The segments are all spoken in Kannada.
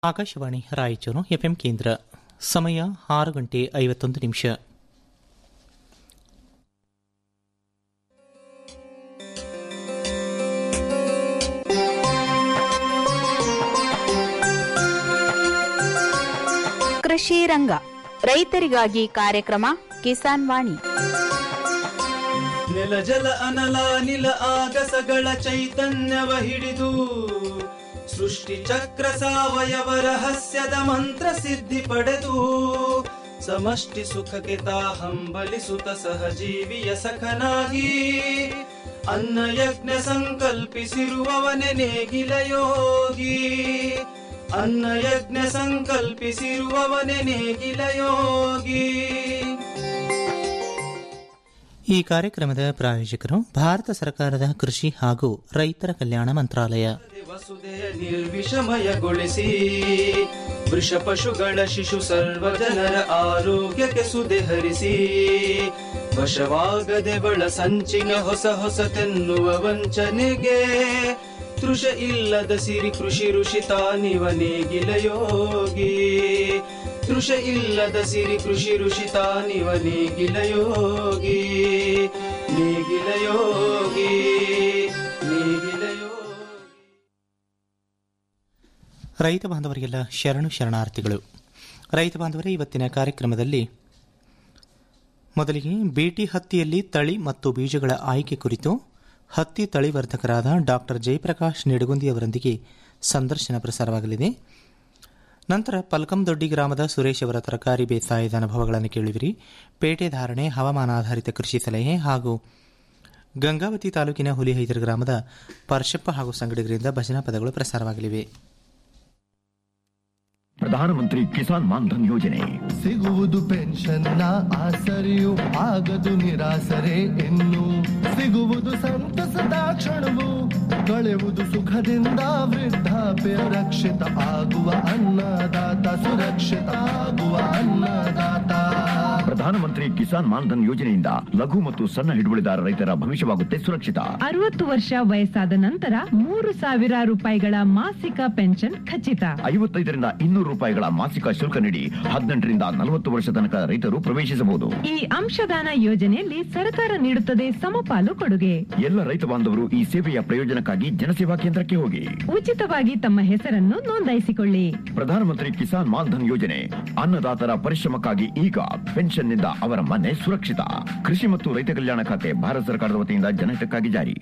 ಆಕಾಶವಾಣಿ ರಾಯಚೂರು ಎಫ್ಎಂ ಕೇಂದ್ರ ಸಮಯ ಆರು ಗಂಟೆ ಐವತ್ತೊಂದು ನಿಮಿಷ ಕೃಷಿ ರಂಗ ರೈತರಿಗಾಗಿ ಕಾರ್ಯಕ್ರಮ ಕಿಸಾನ್ ವಾಣಿ ನೆಲ ಜಲ ಅನಲ ನಿಲ ಆಗಸಗಳ ಚೈತನ್ಯವ ಹಿಡಿದು ಸೃಷ್ಟಿ ಚಕ್ರ ಸಾವಯವ ರಹಸ್ಯದ ಮಂತ್ರ ಸಿದ್ಧಿ ಪಡೆದು ಸಮಷ್ಟಿ ಸುಖಕ್ಕೆ ತಾ ಹಂಬಲಿಸುತ್ತ ಸಹಜೀವಿಯ ಸಖನಾಗಿ ಅನ್ನ ಯಜ್ಞ ಸಂಕಲ್ಪಿಸಿರುವವನೆ ನೇಗಿಲ ಯೋಗಿ ಅನ್ನ ಯಜ್ಞ ಸಂಕಲ್ಪಿಸಿರುವವನೆ ನೇಗಿಲ ಯೋಗಿ ಈ ಕಾರ್ಯಕ್ರಮದ ಪ್ರಾಯೋಜಕರು ಭಾರತ ಸರ್ಕಾರದ ಕೃಷಿ ಹಾಗೂ ರೈತರ ಕಲ್ಯಾಣ ಮಂತ್ರಾಲಯ ವಸುದೆಯ ನಿರ್ವಿಷಮಯಗೊಳಿಸಿ ವೃಷ ಪಶುಗಳ ಶಿಶು ಸರ್ವ ಜನರ ಆರೋಗ್ಯಕ್ಕೆ ಸುದೆ ಹರಿಸಿ ವಶವಾಗದೆ ಬಳ ಸಂಚಿನ ಹೊಸ ಹೊಸತೆನ್ನುವ ವಂಚನೆಗೆ ತೃಷ ಇಲ್ಲದ ಸಿರಿ ಕೃಷಿ ಋಷಿ ತಾನಿವ ನೇಗಿಲ ಯೋಗಿ ತೃಷ ಇಲ್ಲದ ಸಿರಿ ಕೃಷಿ ಋಷಿ ತಾನಿವ ನೇಗಿಲ ಯೋಗಿ ನೇಗಿಲ ಯೋಗಿ ನೇಗಿಲ ಯೋಗಿ ರೈತ ಬಾಂಧವರಿಗೆಲ್ಲ ಶರಣು ಶರಣಾರ್ಥಿಗಳು ರೈತ ಬಾಂಧವರೇ ಇವತ್ತಿನ ಕಾರ್ಯಕ್ರಮದಲ್ಲಿ ಮೊದಲಿಗೆ ಬೇಟಿ ಹತ್ತಿಯಲ್ಲಿ ತಳಿ ಮತ್ತು ಬೀಜಗಳ ಆಯ್ಕೆ ಕುರಿತು ಹತ್ತಿ ತಳಿವರ್ಧಕರಾದ ಡಾಕ್ಟರ್ ಜಯಪ್ರಕಾಶ್ ನಿಡಗುಂದಿ ಅವರೊಂದಿಗೆ ಸಂದರ್ಶನ ಪ್ರಸಾರವಾಗಲಿದೆ ನಂತರ ಪಲ್ಕಂದೊಡ್ಡಿ ಗ್ರಾಮದ ಸುರೇಶ್ ಅವರ ತರಕಾರಿ ಬೇಸಾಯದ ಅನುಭವಗಳನ್ನು ಕೇಳುವಿರಿ ಪೇಟೆ ಧಾರಣೆ ಹವಾಮಾನಾಧಾರಿತ ಕೃಷಿ ಸಲಹೆ ಹಾಗೂ ಗಂಗಾವತಿ ತಾಲೂಕಿನ ಹುಲಿಹೈದರ್ ಗ್ರಾಮದ ಪರ್ಶಪ್ಪ ಹಾಗೂ ಸಂಗಡಿಗರಿಂದ ಭಜನಾ ಪದಗಳು ಪ್ರಸಾರವಾಗಲಿವೆ ಪ್ರಧಾನಮಂತ್ರಿ ಕಿಸಾನ್ ಮಾನ್ಧನ್ ಯೋಜನೆ ಸಿಗುವುದು ಪೆನ್ಷನ್ನ ಆಸರೆಯು ಆಗದು ನಿರಾಸರೆ ಇನ್ನು ಸಿಗುವುದು ಸಂತಸದ ಕ್ಷಣವು ಕಳೆಯುವುದು ಸುಖದಿಂದ ವೃದ್ಧಾಪ್ಯ ರಕ್ಷಿತ ಆಗುವ ಅನ್ನದಾತ ಸುರಕ್ಷಿತ ಆಗುವ ಅನ್ನದಾತ ಪ್ರಧಾನಮಂತ್ರಿ ಕಿಸಾನ್ ಮಾನ್ಧನ್ ಯೋಜನೆಯಿಂದ ಲಘು ಮತ್ತು ಸಣ್ಣ ಹಿಡುವಳಿದಾರ ರೈತರ ಭವಿಷ್ಯವಾಗುತ್ತೆ ಸುರಕ್ಷಿತ ಅರವತ್ತು ವರ್ಷ ವಯಸ್ಸಾದ ನಂತರ ಮೂರು ಸಾವಿರ ರೂಪಾಯಿಗಳ ಮಾಸಿಕ ಪೆನ್ಷನ್ ಖಚಿತ ಐವತ್ತೈದರಿಂದ ಇನ್ನೂರು ರೂಪಾಯಿಗಳ ಮಾಸಿಕ ಶುಲ್ಕ ನೀಡಿ ಹದಿನೆಂಟರಿಂದ ನಲವತ್ತು ವರ್ಷ ತನಕ ರೈತರು ಪ್ರವೇಶಿಸಬಹುದು ಈ ಅಂಶದಾನ ಯೋಜನೆಯಲ್ಲಿ ಸರ್ಕಾರ ನೀಡುತ್ತದೆ ಸಮಪಾಲು ಕೊಡುಗೆ ಎಲ್ಲ ರೈತ ಬಾಂಧವರು ಈ ಸೇವೆಯ ಪ್ರಯೋಜನಕ್ಕಾಗಿ ಜನಸೇವಾ ಕೇಂದ್ರಕ್ಕೆ ಹೋಗಿ ಉಚಿತವಾಗಿ ತಮ್ಮ ಹೆಸರನ್ನು ನೋಂದಾಯಿಸಿಕೊಳ್ಳಿ ಪ್ರಧಾನಮಂತ್ರಿ ಕಿಸಾನ್ ಮಾನ್ಧನ್ ಯೋಜನೆ ಅನ್ನದಾತರ ಪರಿಶ್ರಮಕ್ಕಾಗಿ ಈಗ ಪೆನ್ಷನ್ನಿಂದ ಅವರ ಮನೆ ಸುರಕ್ಷಿತ ಕೃಷಿ ಮತ್ತು ರೈತ ಕಲ್ಯಾಣ ಖಾತೆ ಭಾರತ ಸರ್ಕಾರದ ವತಿಯಿಂದ ಜನಹಿತಕ್ಕಾಗಿ ಜಾರಿ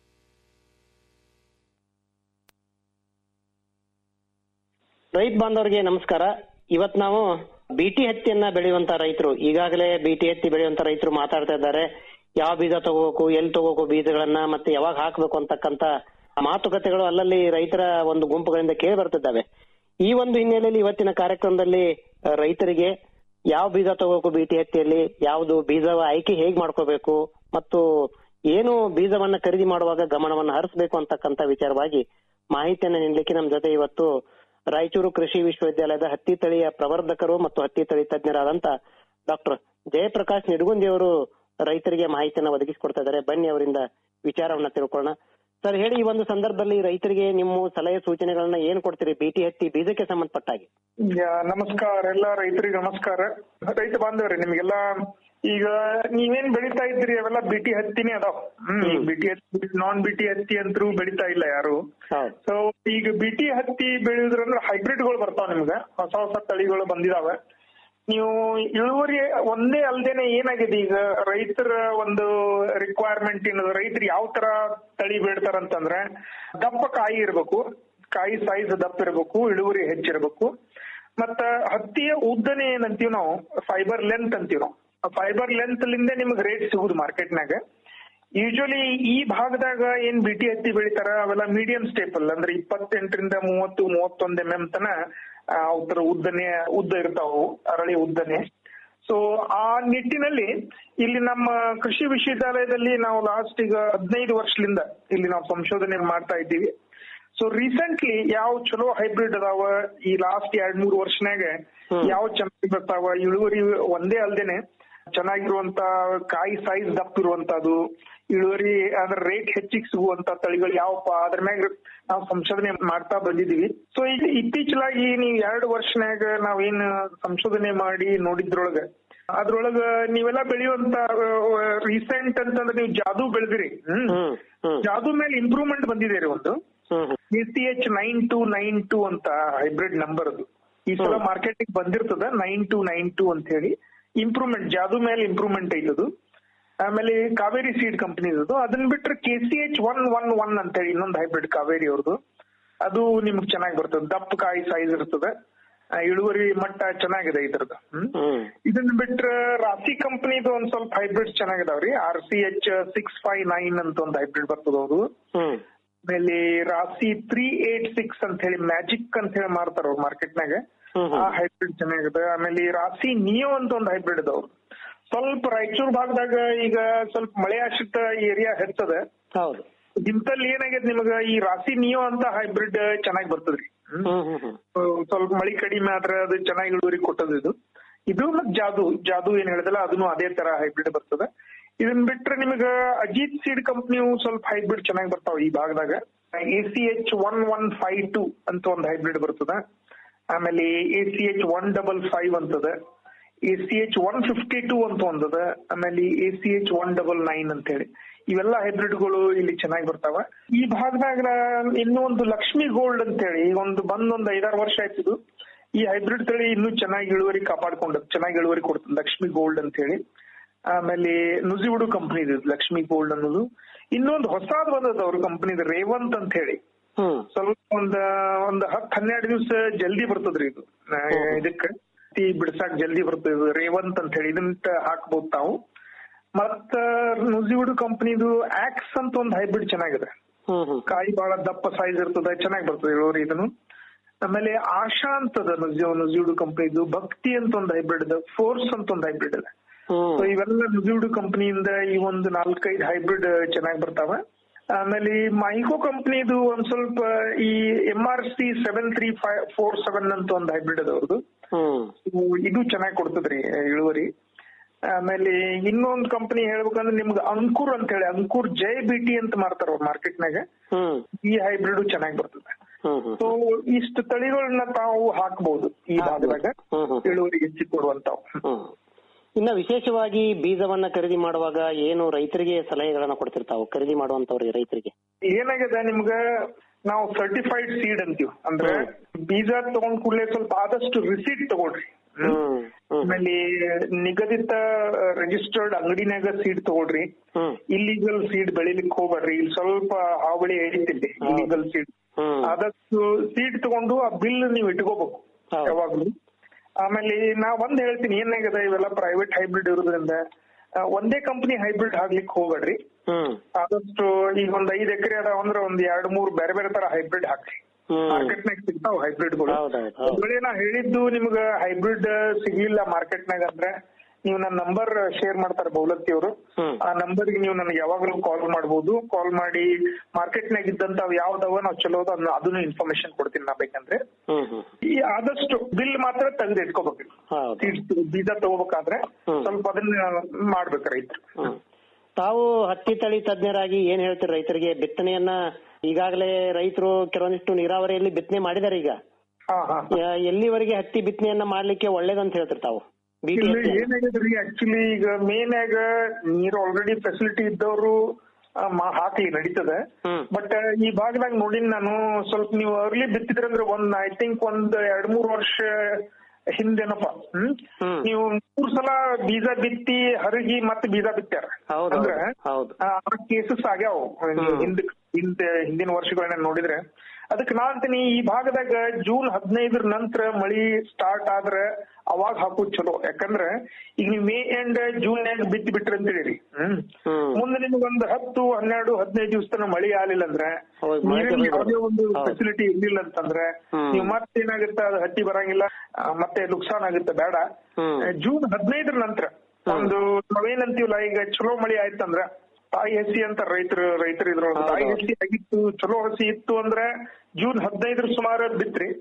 ರೈತ ಬಾಂಧವರಿಗೆ ನಮಸ್ಕಾರ ಇವತ್ ನಾವು ಬಿಟಿ ಹತ್ತಿಯನ್ನ ಬೆಳೆಯುವಂತ ರೈತರು ಈಗಾಗಲೇ ಬಿಟಿ ಹತ್ತಿ ಬೆಳೆಯುವಂತ ರೈತರು ಮಾತಾಡ್ತಾ ಇದ್ದಾರೆ ಯಾವ ಬೀಜ ತಗೋಬೇಕು ಎಲ್ಲಿ ತಗೋಬೇಕು ಬೀಜಗಳನ್ನ ಮತ್ತೆ ಯಾವಾಗ ಹಾಕ್ಬೇಕು ಅಂತಕ್ಕಂತ ಮಾತುಕತೆಗಳು ಅಲ್ಲಲ್ಲಿ ರೈತರ ಒಂದು ಗುಂಪುಗಳಿಂದ ಕೇಳಿ ಬರ್ತಿದ್ದಾವೆ ಈ ಒಂದು ಹಿನ್ನೆಲೆಯಲ್ಲಿ ಇವತ್ತಿನ ಕಾರ್ಯಕ್ರಮದಲ್ಲಿ ಆ, ರೈತರಿಗೆ ಯಾವ ಬೀಜ ತಗೋಬೇಕು ಬಿಟಿ ಹತ್ತಿಯಲ್ಲಿ ಯಾವುದು ಬೀಜ ಆಯ್ಕೆ ಹೇಗ್ ಮಾಡ್ಕೋಬೇಕು ಮತ್ತು ಏನು ಬೀಜವನ್ನ ಖರೀದಿ ಮಾಡುವಾಗ ಗಮನವನ್ನ ಹರಿಸಬೇಕು ಅಂತಕ್ಕಂತ ವಿಚಾರವಾಗಿ ಮಾಹಿತಿಯನ್ನ ನೀಡಲಿಕ್ಕೆ ನಮ್ಮ ಜೊತೆ ಇವತ್ತು ರಾಯಚೂರು ಕೃಷಿ ವಿಶ್ವವಿದ್ಯಾಲಯದ ಹತ್ತಿ ತಳಿಯ ಪ್ರವರ್ಧಕರು ಮತ್ತು ಹತ್ತಿ ತಳಿ ತಜ್ಞರಾದಂತ ಡಾಕ್ಟರ್ ಜಯಪ್ರಕಾಶ್ ನಿಡಗುಂದಿ ಅವರು ರೈತರಿಗೆ ಮಾಹಿತಿಯನ್ನ ಒದಗಿಸಿಕೊಡ್ತಾ ಇದ್ದಾರೆ ಬನ್ನಿ ಅವರಿಂದ ವಿಚಾರವನ್ನ ತಿಳ್ಕೊಳ್ಳೋಣ ಸರ್ ಹೇಳಿ ಈ ಒಂದು ಸಂದರ್ಭದಲ್ಲಿ ರೈತರಿಗೆ ನಿಮ್ಮ ಸಲಹೆ ಸೂಚನೆಗಳನ್ನ ಏನ್ ಕೊಡ್ತೀರಿ ಬಿಟಿ ಹತ್ತಿ ಬೀಜಕ್ಕೆ ಸಂಬಂಧಪಟ್ಟ ಹಾಗೆ ಯಾ, ನಮಸ್ಕಾರ ಎಲ್ಲ ರೈತರಿಗೆ ನಮಸ್ಕಾರ ರೈತ ಬಾಂಧವ್ರೆ ನಿಮ್ಗೆಲ್ಲ ಈಗ ನೀವೇನ್ ಬೆಳಿತಾ ಇದ್ರಿ ಅವೆಲ್ಲ ಬಿಟಿ ಹತ್ತಿನೇ ಅದಾವ ಹ್ಮ್ ಬಿಟಿ ಹತ್ತಿ ನಾನ್ ಬಿಟಿ ಹತ್ತಿ ಅಂತೂ ಬೆಳಿತಾ ಇಲ್ಲ ಯಾರು ಹೌದು ಸೊ ಈಗ ಬಿಟಿ ಹತ್ತಿ ಬೆಳೆಯುದ್ರಂದ್ರೆ ಹೈಬ್ರಿಡ್ ಗಳು ಬರ್ತಾವ ನಿಮ್ಗೆ ಹೊಸ ಹೊಸ ತಳಿಗಳು ಬಂದಿದಾವೆ ನೀವು ಇಳುವರಿ ಒಂದೇ ಅಲ್ದೇನೆ ಏನಾಗಿದೆ ಈಗ ರೈತರ ಒಂದು ರಿಕ್ವೈರ್ಮೆಂಟ್ ಏನದು ರೈತರು ಯಾವ ತರ ತಳಿ ಬೇಡ್ತಾರಂತಂದ್ರೆ ದಪ್ಪ ಕಾಯಿ ಇರ್ಬೇಕು ಕಾಯಿ ಸೈಜ್ ದಪ್ಪ ಇರ್ಬೇಕು ಇಳುವರಿ ಹೆಚ್ಚಿರ್ಬೇಕು ಮತ್ತ ಹತ್ತಿಯ ಉದ್ದನೆ ಏನಂತೀವಿ ನಾವು ಫೈಬರ್ ಲೆಂತ್ ಅಂತೀವಿ ನಾವು ಫೈಬರ್ ಲೆಂತ್ ಲಿಂದ ನಿಮ್ಗೆ ರೇಟ್ ಸಿಗುದು ಮಾರ್ಕೆಟ್ನಾಗ ಯೂಶಲಿ ಈ ಭಾಗದಾಗ ಏನ್ ಬಿಟಿ ಹತ್ತಿ ಬೆಳಿತಾರ ಅವೆಲ್ಲ ಮೀಡಿಯಂ ಸ್ಟೇಪಲ್ ಅಂದ್ರೆ ಇಪ್ಪತ್ತೆಂಟರಿಂದ ಮೂವತ್ತು ಮೂವತ್ತೊಂದ್ ಎಂ ಎಂ ತನ ಆ, ಅವ್ರ ಉದ್ದನೆ ಉದ್ದ ಇರ್ತಾವು ಅರಳಿ ಉದ್ದನೆ ಸೊ ಆ ನಿಟ್ಟಿನಲ್ಲಿ ಇಲ್ಲಿ ನಮ್ಮ ಕೃಷಿ ವಿಶ್ವವಿದ್ಯಾಲಯದಲ್ಲಿ ನಾವು ಲಾಸ್ಟ್ ಈಗ ಹದಿನೈದು ವರ್ಷದಿಂದ ಇಲ್ಲಿ ನಾವು ಸಂಶೋಧನೆ ಮಾಡ್ತಾ ಇದ್ದೀವಿ ಸೊ ರೀಸೆಂಟ್ಲಿ ಯಾವ ಚಲೋ ಹೈಬ್ರಿಡ್ ಅದಾವ ಈ ಲಾಸ್ಟ್ ಎರಡ್ ಮೂರ್ ವರ್ಷನಾಗ ಯಾವ ಚೆನ್ನಾಗಿ ಬರ್ತಾವ ಇಳುವರಿ ಒಂದೇ ಅಲ್ದೇನೆ ಚೆನ್ನಾಗಿರುವಂತ ಕಾಯಿ ಸೈಜ್ ದಪ್ಪ ಇರುವಂತದ್ದು ಇಳುವರಿ ಅಂದ್ರೆ ರೇಟ್ ಹೆಚ್ಚಿಗೆ ಸಿಗುವಂತ ತಳಿಗಳು ಯಾವಪ್ಪ ಅದ್ರ ಮ್ಯಾಗ ನಾವು ಸಂಶೋಧನೆ ಮಾಡ್ತಾ ಬಂದಿದೀವಿ ಸೊ ಈಗ ಇತ್ತೀಚಲಾಗಿ ನೀವು ಎರಡು ವರ್ಷನ್ಯಾಗ ನಾವೇನ್ ಸಂಶೋಧನೆ ಮಾಡಿ ನೋಡಿದ್ರೊಳಗ ಅದ್ರೊಳಗ ನೀವೆಲ್ಲ ಬೆಳೆಯುವಂತ ರೀಸೆಂಟ್ ಅಂತಂದ್ರೆ ನೀವು ಜಾದು ಬೆಳೆದಿರಿ ಹ್ಮ್ ಜಾದು ಮೇಲೆ ಇಂಪ್ರೂವ್ಮೆಂಟ್ ಬಂದಿದೆ ರೀ ಒಂದು A C H nine two nine two ಅಂತ ಹೈಬ್ರಿಡ್ ನಂಬರ್ ಅದು ಈ ಸಲ ಮಾರ್ಕೆಟಿಗೆ ಬಂದಿರ್ತದ ನೈನ್ ಟು ನೈನ್ ಟು ಅಂತ ಹೇಳಿ ಇಂಪ್ರೂವ್ಮೆಂಟ್ ಜಾದು ಮೇಲೆ ಇಂಪ್ರೂವ್ಮೆಂಟ್ ಐತದು ಆಮೇಲೆ ಕಾವೇರಿ ಸೀಡ್ ಕಂಪನಿ ಅದು ಅದನ್ನ ಬಿಟ್ರೆ K C H one one one ಅಂತ ಹೇಳಿ ಇನ್ನೊಂದು ಹೈಬ್ರಿಡ್ ಕಾವೇರಿ ಅವ್ರದ್ದು ಅದು ನಿಮ್ಗೆ ಚೆನ್ನಾಗಿ ಬರ್ತದೆ ದಪ್ಪ ಕಾಯಿ ಸೈಜ್ ಇರ್ತದೆ ಆ, ಇಳುವರಿ ಮಟ್ಟ ಚೆನ್ನಾಗಿದೆ ಇದ್ರದ್ದು ಹ್ಮ್ ಇದನ್ನ ಬಿಟ್ರೆ ರಾಸಿ ಕಂಪನಿದು ಒಂದ್ ಸ್ವಲ್ಪ ಹೈಬ್ರಿಡ್ಸ್ ಚೆನ್ನಾಗಿದಾವ್ರಿ R C H six five nine ಅಂತ ಒಂದು ಹೈಬ್ರಿಡ್ ಬರ್ತದ ಅವರು ಆಮೇಲೆ ರಾಸಿ ತ್ರೀ ಏಟ್ ಸಿಕ್ಸ್ ಅಂತ ಹೇಳಿ ಮ್ಯಾಜಿಕ್ ಅಂತ ಹೇಳಿ ಮಾರ್ತಾರ ಅವ್ರು ಮಾರ್ಕೆಟ್ನಾಗ ಆ ಹೈಬ್ರಿಡ್ ಚೆನ್ನಾಗಿದೆ ಆಮೇಲೆ ಈ ರಾಸಿ ನಿಯೋ ಅಂತ ಒಂದು ಹೈಬ್ರಿಡ್ ಅದಾವ್ರು ಸ್ವಲ್ಪ ರಾಯಚೂರ್ ಭಾಗದಾಗ ಈಗ ಸ್ವಲ್ಪ ಮಳೆ ಆಶ್ರಿತ ಏರಿಯಾ ಹೆಚ್ಚದ ಹೌದು ಇಂತಲ್ಲಿ ಏನಾಗೈತೆ ನಿಮಗ ಈ ರಾಸಿ ನಿಯೋ ಅಂತ ಹೈಬ್ರಿಡ್ ಚೆನ್ನಾಗಿ ಬರ್ತದ್ರಿ ಸ್ವಲ್ಪ ಮಳಿ ಕಡಿಮೆ ಆದ್ರೆ ಅದು ಚೆನ್ನಾಗಿ ಇಳುವರಿ ಕೊಟ್ಟದ ಇದು ಇದು ಮತ್ ಜಾದು ಜಾದು ಏನ್ ಹೇಳಿದಲ್ಲ ಅದನ್ನು ಅದೇ ತರ ಹೈಬ್ರಿಡ್ ಬರ್ತದೆ ಇದನ್ ಬಿಟ್ರೆ ನಿಮಗ ಅಜಿತ್ ಸೀಡ್ ಕಂಪ್ನಿಯು ಸ್ವಲ್ಪ ಹೈಬ್ರಿಡ್ ಚೆನ್ನಾಗಿ ಬರ್ತಾವ ಈ ಭಾಗದಾಗ A C H one one five two ಅಂತ ಒಂದು ಹೈಬ್ರಿಡ್ ಬರ್ತದ ಆಮೇಲೆ A C H one double five ಅಂತದ A C H one fifty two ಅಂತ ಒಂದದ ಆಮೇಲೆ A C H one double nine ಅಂತ ಹೇಳಿ ಇವೆಲ್ಲ ಹೈಬ್ರಿಡ್ಗಳು ಇಲ್ಲಿ ಚೆನ್ನಾಗಿ ಬರ್ತಾವ ಈ ಭಾಗದಾಗ ಇನ್ನೂ ಒಂದು ಲಕ್ಷ್ಮಿ ಗೋಲ್ಡ್ ಅಂತ ಹೇಳಿ ಈಗ ಒಂದು ಬಂದ್ ಒಂದು ಐದಾರು ವರ್ಷ ಆಯ್ತಿದು ಈ ಹೈಬ್ರಿಡ್ ತಳಿ ಇನ್ನೂ ಚೆನ್ನಾಗಿ ಇಳುವರಿ ಕಾಪಾಡ್ಕೊಂಡ ಚೆನ್ನಾಗಿ ಇಳುವರಿ ಕೊಡ್ತದೆ ಲಕ್ಷ್ಮಿ ಗೋಲ್ಡ್ ಅಂತ ಹೇಳಿ ಆಮೇಲೆ ನುಜಿವುಡು ಕಂಪನಿ ಇದು ಲಕ್ಷ್ಮಿ ಗೋಲ್ಡ್ ಅನ್ನೋದು ಇನ್ನೊಂದು ಹೊಸಾದ್ ಬಂದದ ಅವ್ರ ಕಂಪನಿದ ರೇವಂತ್ ಅಂತ ಹೇಳಿ ಸ್ವಲ್ಪ ಒಂದ್ ಒಂದ್ ಹತ್ ಹನ್ನೆರಡು ದಿವಸ ಜಲ್ದಿ ಬರ್ತದ್ರಿ ಇದು ಆ, ಇದಕ್ಕ ಹತ್ತಿ ಬಿಡ್ಸಾಕ್ ಜಲ್ದಿ ಬರ್ತದೆ ಇದು ರೇವಂತ್ ಅಂತ ಹೇಳಿ ಇದನ್ನ ಹಾಕ್ಬೋದು ತಾವು ಮತ್ತ ನುಜಿವುಡು ಕಂಪನಿದು ಆಕ್ಸ್ ಅಂತ ಒಂದು ಹೈಬ್ರಿಡ್ ಚೆನ್ನಾಗಿದೆ ಕಾಯಿ ಬಹಳ ದಪ್ಪ ಸೈಜ್ ಇರ್ತದೆ ಚೆನ್ನಾಗಿ ಬರ್ತದೆ ಇಳುವರಿ ಇದನ್ನು ಆಮೇಲೆ ಆಶಾ ಅಂತದ ನುಜಿ ನುಜಿವುಡು ಕಂಪನಿದು ಭಕ್ತಿ ಅಂತ ಒಂದು ಹೈಬ್ರಿಡ್ ಇದೆ ಫೋರ್ಸ್ ಅಂತ ಒಂದು ಹೈಬ್ರಿಡ್ ಇದೆ ಸೊ ಇವೆಲ್ಲ ನುಜಿವುಡು ಕಂಪನಿಯಿಂದ ಈ ಒಂದು ನಾಲ್ಕೈದು ಹೈಬ್ರಿಡ್ ಚೆನ್ನಾಗಿ ಬರ್ತಾವ ಆಮೇಲೆ ಈ ಮೈಕೋ ಕಂಪನಿದು ಒಂದ್ ಸ್ವಲ್ಪ ಈ M R C seven three five four seven ಅಂತ ಒಂದು ಹೈಬ್ರಿಡ್ ಅದ ಅವ್ರದ್ದು So ಇದು ಚೆನ್ನಾಗಿ ಕೊಡ್ತದ್ರಿ ಇಳುವರಿ ಆಮೇಲೆ ಇನ್ನೊಂದು ಕಂಪನಿ ಹೇಳ್ಬೇಕಂದ್ರೆ ನಿಮ್ಗೆ ಅಂಕುರ್ ಅಂತ ಹೇಳಿ ಅಂಕುರ್ ಜೈ ಬಿ ಟಿ ಅಂತ ಮಾರ್ತಾರ ಅವ್ರ ಮಾರ್ಕೆಟ್ನಾಗ ಈ ಹೈಬ್ರಿಡ್ ಚೆನ್ನಾಗಿ ಬರ್ತದೆ ಸೊ ಇಷ್ಟು ತಳಿಗಳನ್ನ ತಾವು ಹಾಕ್ಬಹುದು ಈ ಭಾಗದಾಗ ಇಳುವರಿ ಹೆಚ್ಚಿ ಕೊಡುವಂತಾವ್ ಇನ್ನ ವಿಶೇಷವಾಗಿ ಬೀಜವನ್ನ ಖರೀದಿ ಮಾಡುವಾಗ ಏನು ರೈತರಿಗೆ ಸಲಹೆಗಳನ್ನ ಕೊಡ್ತಿರ್ತಾವು ಖರೀದಿ ಮಾಡುವಂತವ್ರಿಗೆ ರೈತರಿಗೆ ಏನಾಗಿದೆ ನಿಮ್ಗ ನಾವು ಸರ್ಟಿಫೈಡ್ ಸೀಡ್ ಅಂತೀವಿ ಅಂದ್ರೆ ಬೀಜ ತಗೊಂಡ್ ಕೂಡಲೇ ಸ್ವಲ್ಪ ಆದಷ್ಟು ರಿಸೀಟ್ ತಗೊಳ್ರಿ ಆಮೇಲೆ ನಿಗದಿತ ರಿಜಿಸ್ಟರ್ಡ್ ಅಂಗಡಿನಾಗ ಸೀಡ್ ತಗೊಳ್ರಿ ಇಲ್ಲಿಗಲ್ ಸೀಡ್ ಬೆಳಿಲಿಕ್ಕೆ ಹೋಗ್ಬೇಡ್ರಿ ಇಲ್ಲಿ ಸ್ವಲ್ಪ ಹಾವಳಿ ಐತಿಲ್ಲಿ ಇಲ್ಲಿಗಲ್ ಸೀಡ್ ಆದಷ್ಟು ಸೀಡ್ ತಗೊಂಡು ಆ ಬಿಲ್ ನೀವು ಇಟ್ಕೋಬೇಕು ಯಾವಾಗ್ಲೂ ಆಮೇಲೆ ನಾ ಒಂದ್ ಹೇಳ್ತೀನಿ ಏನಾಗಿದೆ ಇವೆಲ್ಲ ಪ್ರೈವೇಟ್ ಹೈಬ್ರಿಡ್ ಇರೋದ್ರಿಂದ ಆ, ಒಂದೇ ಕಂಪನಿ ಹೈಬ್ರಿಡ್ ಹಾಕ್ಲಿಕ್ಕೆ ಹೋಗ್ಬೇಡ್ರಿ ಆದಷ್ಟು ಈಗ ಒಂದ್ ಐದ್ ಎಕರೆ ಅದಾವ ಅಂದ್ರೆ ಒಂದ್ ಎರಡ್ ಮೂರ್ ಬೇರೆ ಬೇರೆ ತರ ಹೈಬ್ರಿಡ್ ಹಾಕ್ರಿ ಮಾರ್ಕೆಟ್ನಾಗ ಸಿಗ್ತಾವ ಹೈಬ್ರಿಡ್ಗಳು ಒಂದ್ ವೇಳೆ ನಾ ಹೇಳಿದ್ದು ನಿಮ್ಗ ಹೈಬ್ರಿಡ್ ಸಿಗ್ಲಿಲ್ಲ ಮಾರ್ಕೆಟ್ನಾಗ ಅಂದ್ರೆ ನೀವು ನನ್ನ ನಂಬರ್ ಶೇರ್ ಮಾಡ್ತಾರೆ ಬೌಲತ್ತಿ ಅವರು ಆ ನಂಬರ್ಗೆ ನೀವು ನನಗೆ ಯಾವಾಗಲೂ ಕಾಲ್ ಮಾಡಬಹುದು ಕಾಲ್ ಮಾಡಿ ಮಾರ್ಕೆಟ್ನಾಗ ಇದ್ದಂತಾವ್ ಯಾವ್ದವ ನಾವು ಚಲೋ ಅದ ಅದನ್ನ- ಅದನ್ನು ಇನ್ಫಾರ್ಮೇಶನ್ ಕೊಡ್ತೀನಿ ನಾ ಬೇಕಂದ್ರೆ ಈ ಆದಷ್ಟು ಬಿಲ್ ಮಾತ್ರ ತೆಗೆದು ಇಟ್ಕೋಬೇಕು ಸೀಡ್ಸ್ ಬೀಜ ತಗೋಬೇಕಾದ್ರೆ ಸ್ವಲ್ಪ ಅದನ್ನ ಮಾಡ್ಬೇಕು ರೈತರು ತಾವು ಹತ್ತಿ ತಳಿ ತಜ್ಞರಾಗಿ ಏನ್ ಹೇಳ್ತೀರಿ ರೈತರಿಗೆ ಬಿತ್ತನೆಯನ್ನ ಈಗಾಗಲೇ ರೈತರು ಕೆಲವೊಂದಿಷ್ಟು ನೀರಾವರಿಯಲ್ಲಿ ಬಿತ್ತನೆ ಮಾಡಿದಾರೆ ಈಗ ಯಾ- ಎಲ್ಲಿವರೆಗೆ ಹತ್ತಿ ಬಿತ್ತನೆಯನ್ನ ಮಾಡ್ಲಿಕ್ಕೆ ಒಳ್ಳೇದಂತ ಹೇಳ್ತೀರಿ ತಾವು ಬಿಟಿ ಇಲ್ಲಿ ಏನಾಗಿದ್ರಿ ಆಕ್ಚುಲಿ ಈಗ ಮೇನ್ ಆಗ ನೀರ್ ಆಲ್ರೆಡಿ ಫೆಸಿಲಿಟಿ ಇದ್ದವರು ಹಾಕ್ಲಿ ನಡೀತದೆ ಬಟ್ ಈ ಭಾಗದಾಗ ನೋಡಿನ್ ನಾನು ಸ್ವಲ್ಪ ನೀವು ಅರ್ಲಿ ಬಿತ್ತಿದ್ರಂದ್ರೆ ಒಂದ್ ಐ ಥಿಂಕ್ ಒಂದ್ ಎರಡ್ ಮೂರ್ ವರ್ಷ ಹಿಂದೆನಪ್ಪ ಹ್ಮ್ ನೀವು ಮೂರ್ ಸಲ ಬೀಜ ಬಿತ್ತಿ ಹರಗಿ ಮತ್ತೆ ಬೀಜ ಬಿತ್ತಾರ ಅಂದ್ರೆ ಆ ಕೇಸಸ್ ಆಗ್ಯಾವ ಹಿಂದ ಹಿಂದ ಹಿಂದಿನ ವರ್ಷಗಳನ್ನ ನೋಡಿದ್ರೆ ಅದಕ್ಕೆ ನಾ ಅಂತೀನಿ ಈ ಭಾಗದಾಗ ಜೂನ್ ಹದಿನೈದರ ನಂತರ ಮಳಿ ಸ್ಟಾರ್ಟ್ ಆದ್ರ ಅವಾಗ ಹಾಕೋದ್ ಚಲೋ ಯಾಕಂದ್ರ ಈಗ ನೀವು ಮೇ ಎಂಡ್ ಜೂನ್ಯಾಗ ಬಿತ್ತಿ ಬಿಟ್ರಿ ಅಂತ ಹೇಳಿರಿ ಹ್ಮ್ ಮುಂದೆ ನಿಮ್ಗೊಂದ್ ಹತ್ತು ಹನ್ನೆರಡು ಹದಿನೈದು ದಿವಸ ತನಕ ಮಳಿ ಆಗ್ಲಿಲ್ಲ ಅಂದ್ರೆ ನೀರಿನ ಯಾವುದೇ ಒಂದು ಫೆಸಿಲಿಟಿ ಇರ್ಲಿಲ್ಲ ಅಂತಂದ್ರೆ ನೀವು ಮತ್ತೆ ಏನಾಗುತ್ತೆ ಅದು ಹತ್ತಿ ಬರಂಗಿಲ್ಲ ಆ, ಮತ್ತೆ ನುಕ್ಸಾನ್ ಆಗುತ್ತೆ ಬೇಡ ಜೂನ್ ಹದಿನೈದರ ನಂತರ ಒಂದು ನಾವೇನಂತೀವಲ್ಲ ಈಗ ಚಲೋ ಮಳಿ ಆಯ್ತಂದ್ರ ತಾಯಿ ಹಸಿ ಅಂತ ರೈತರು ರೈತರು ಇದ್ರೊಳಗೆ ತಾಯಿ ಹಸಿ ಆಗಿತ್ತು ಚಲೋ ಹಸಿ ಇತ್ತು ಅಂದ್ರೆ ಜೂನ್ ಹದಿನೈದರ ಸುಮಾರು ಬಿತ್ರಿ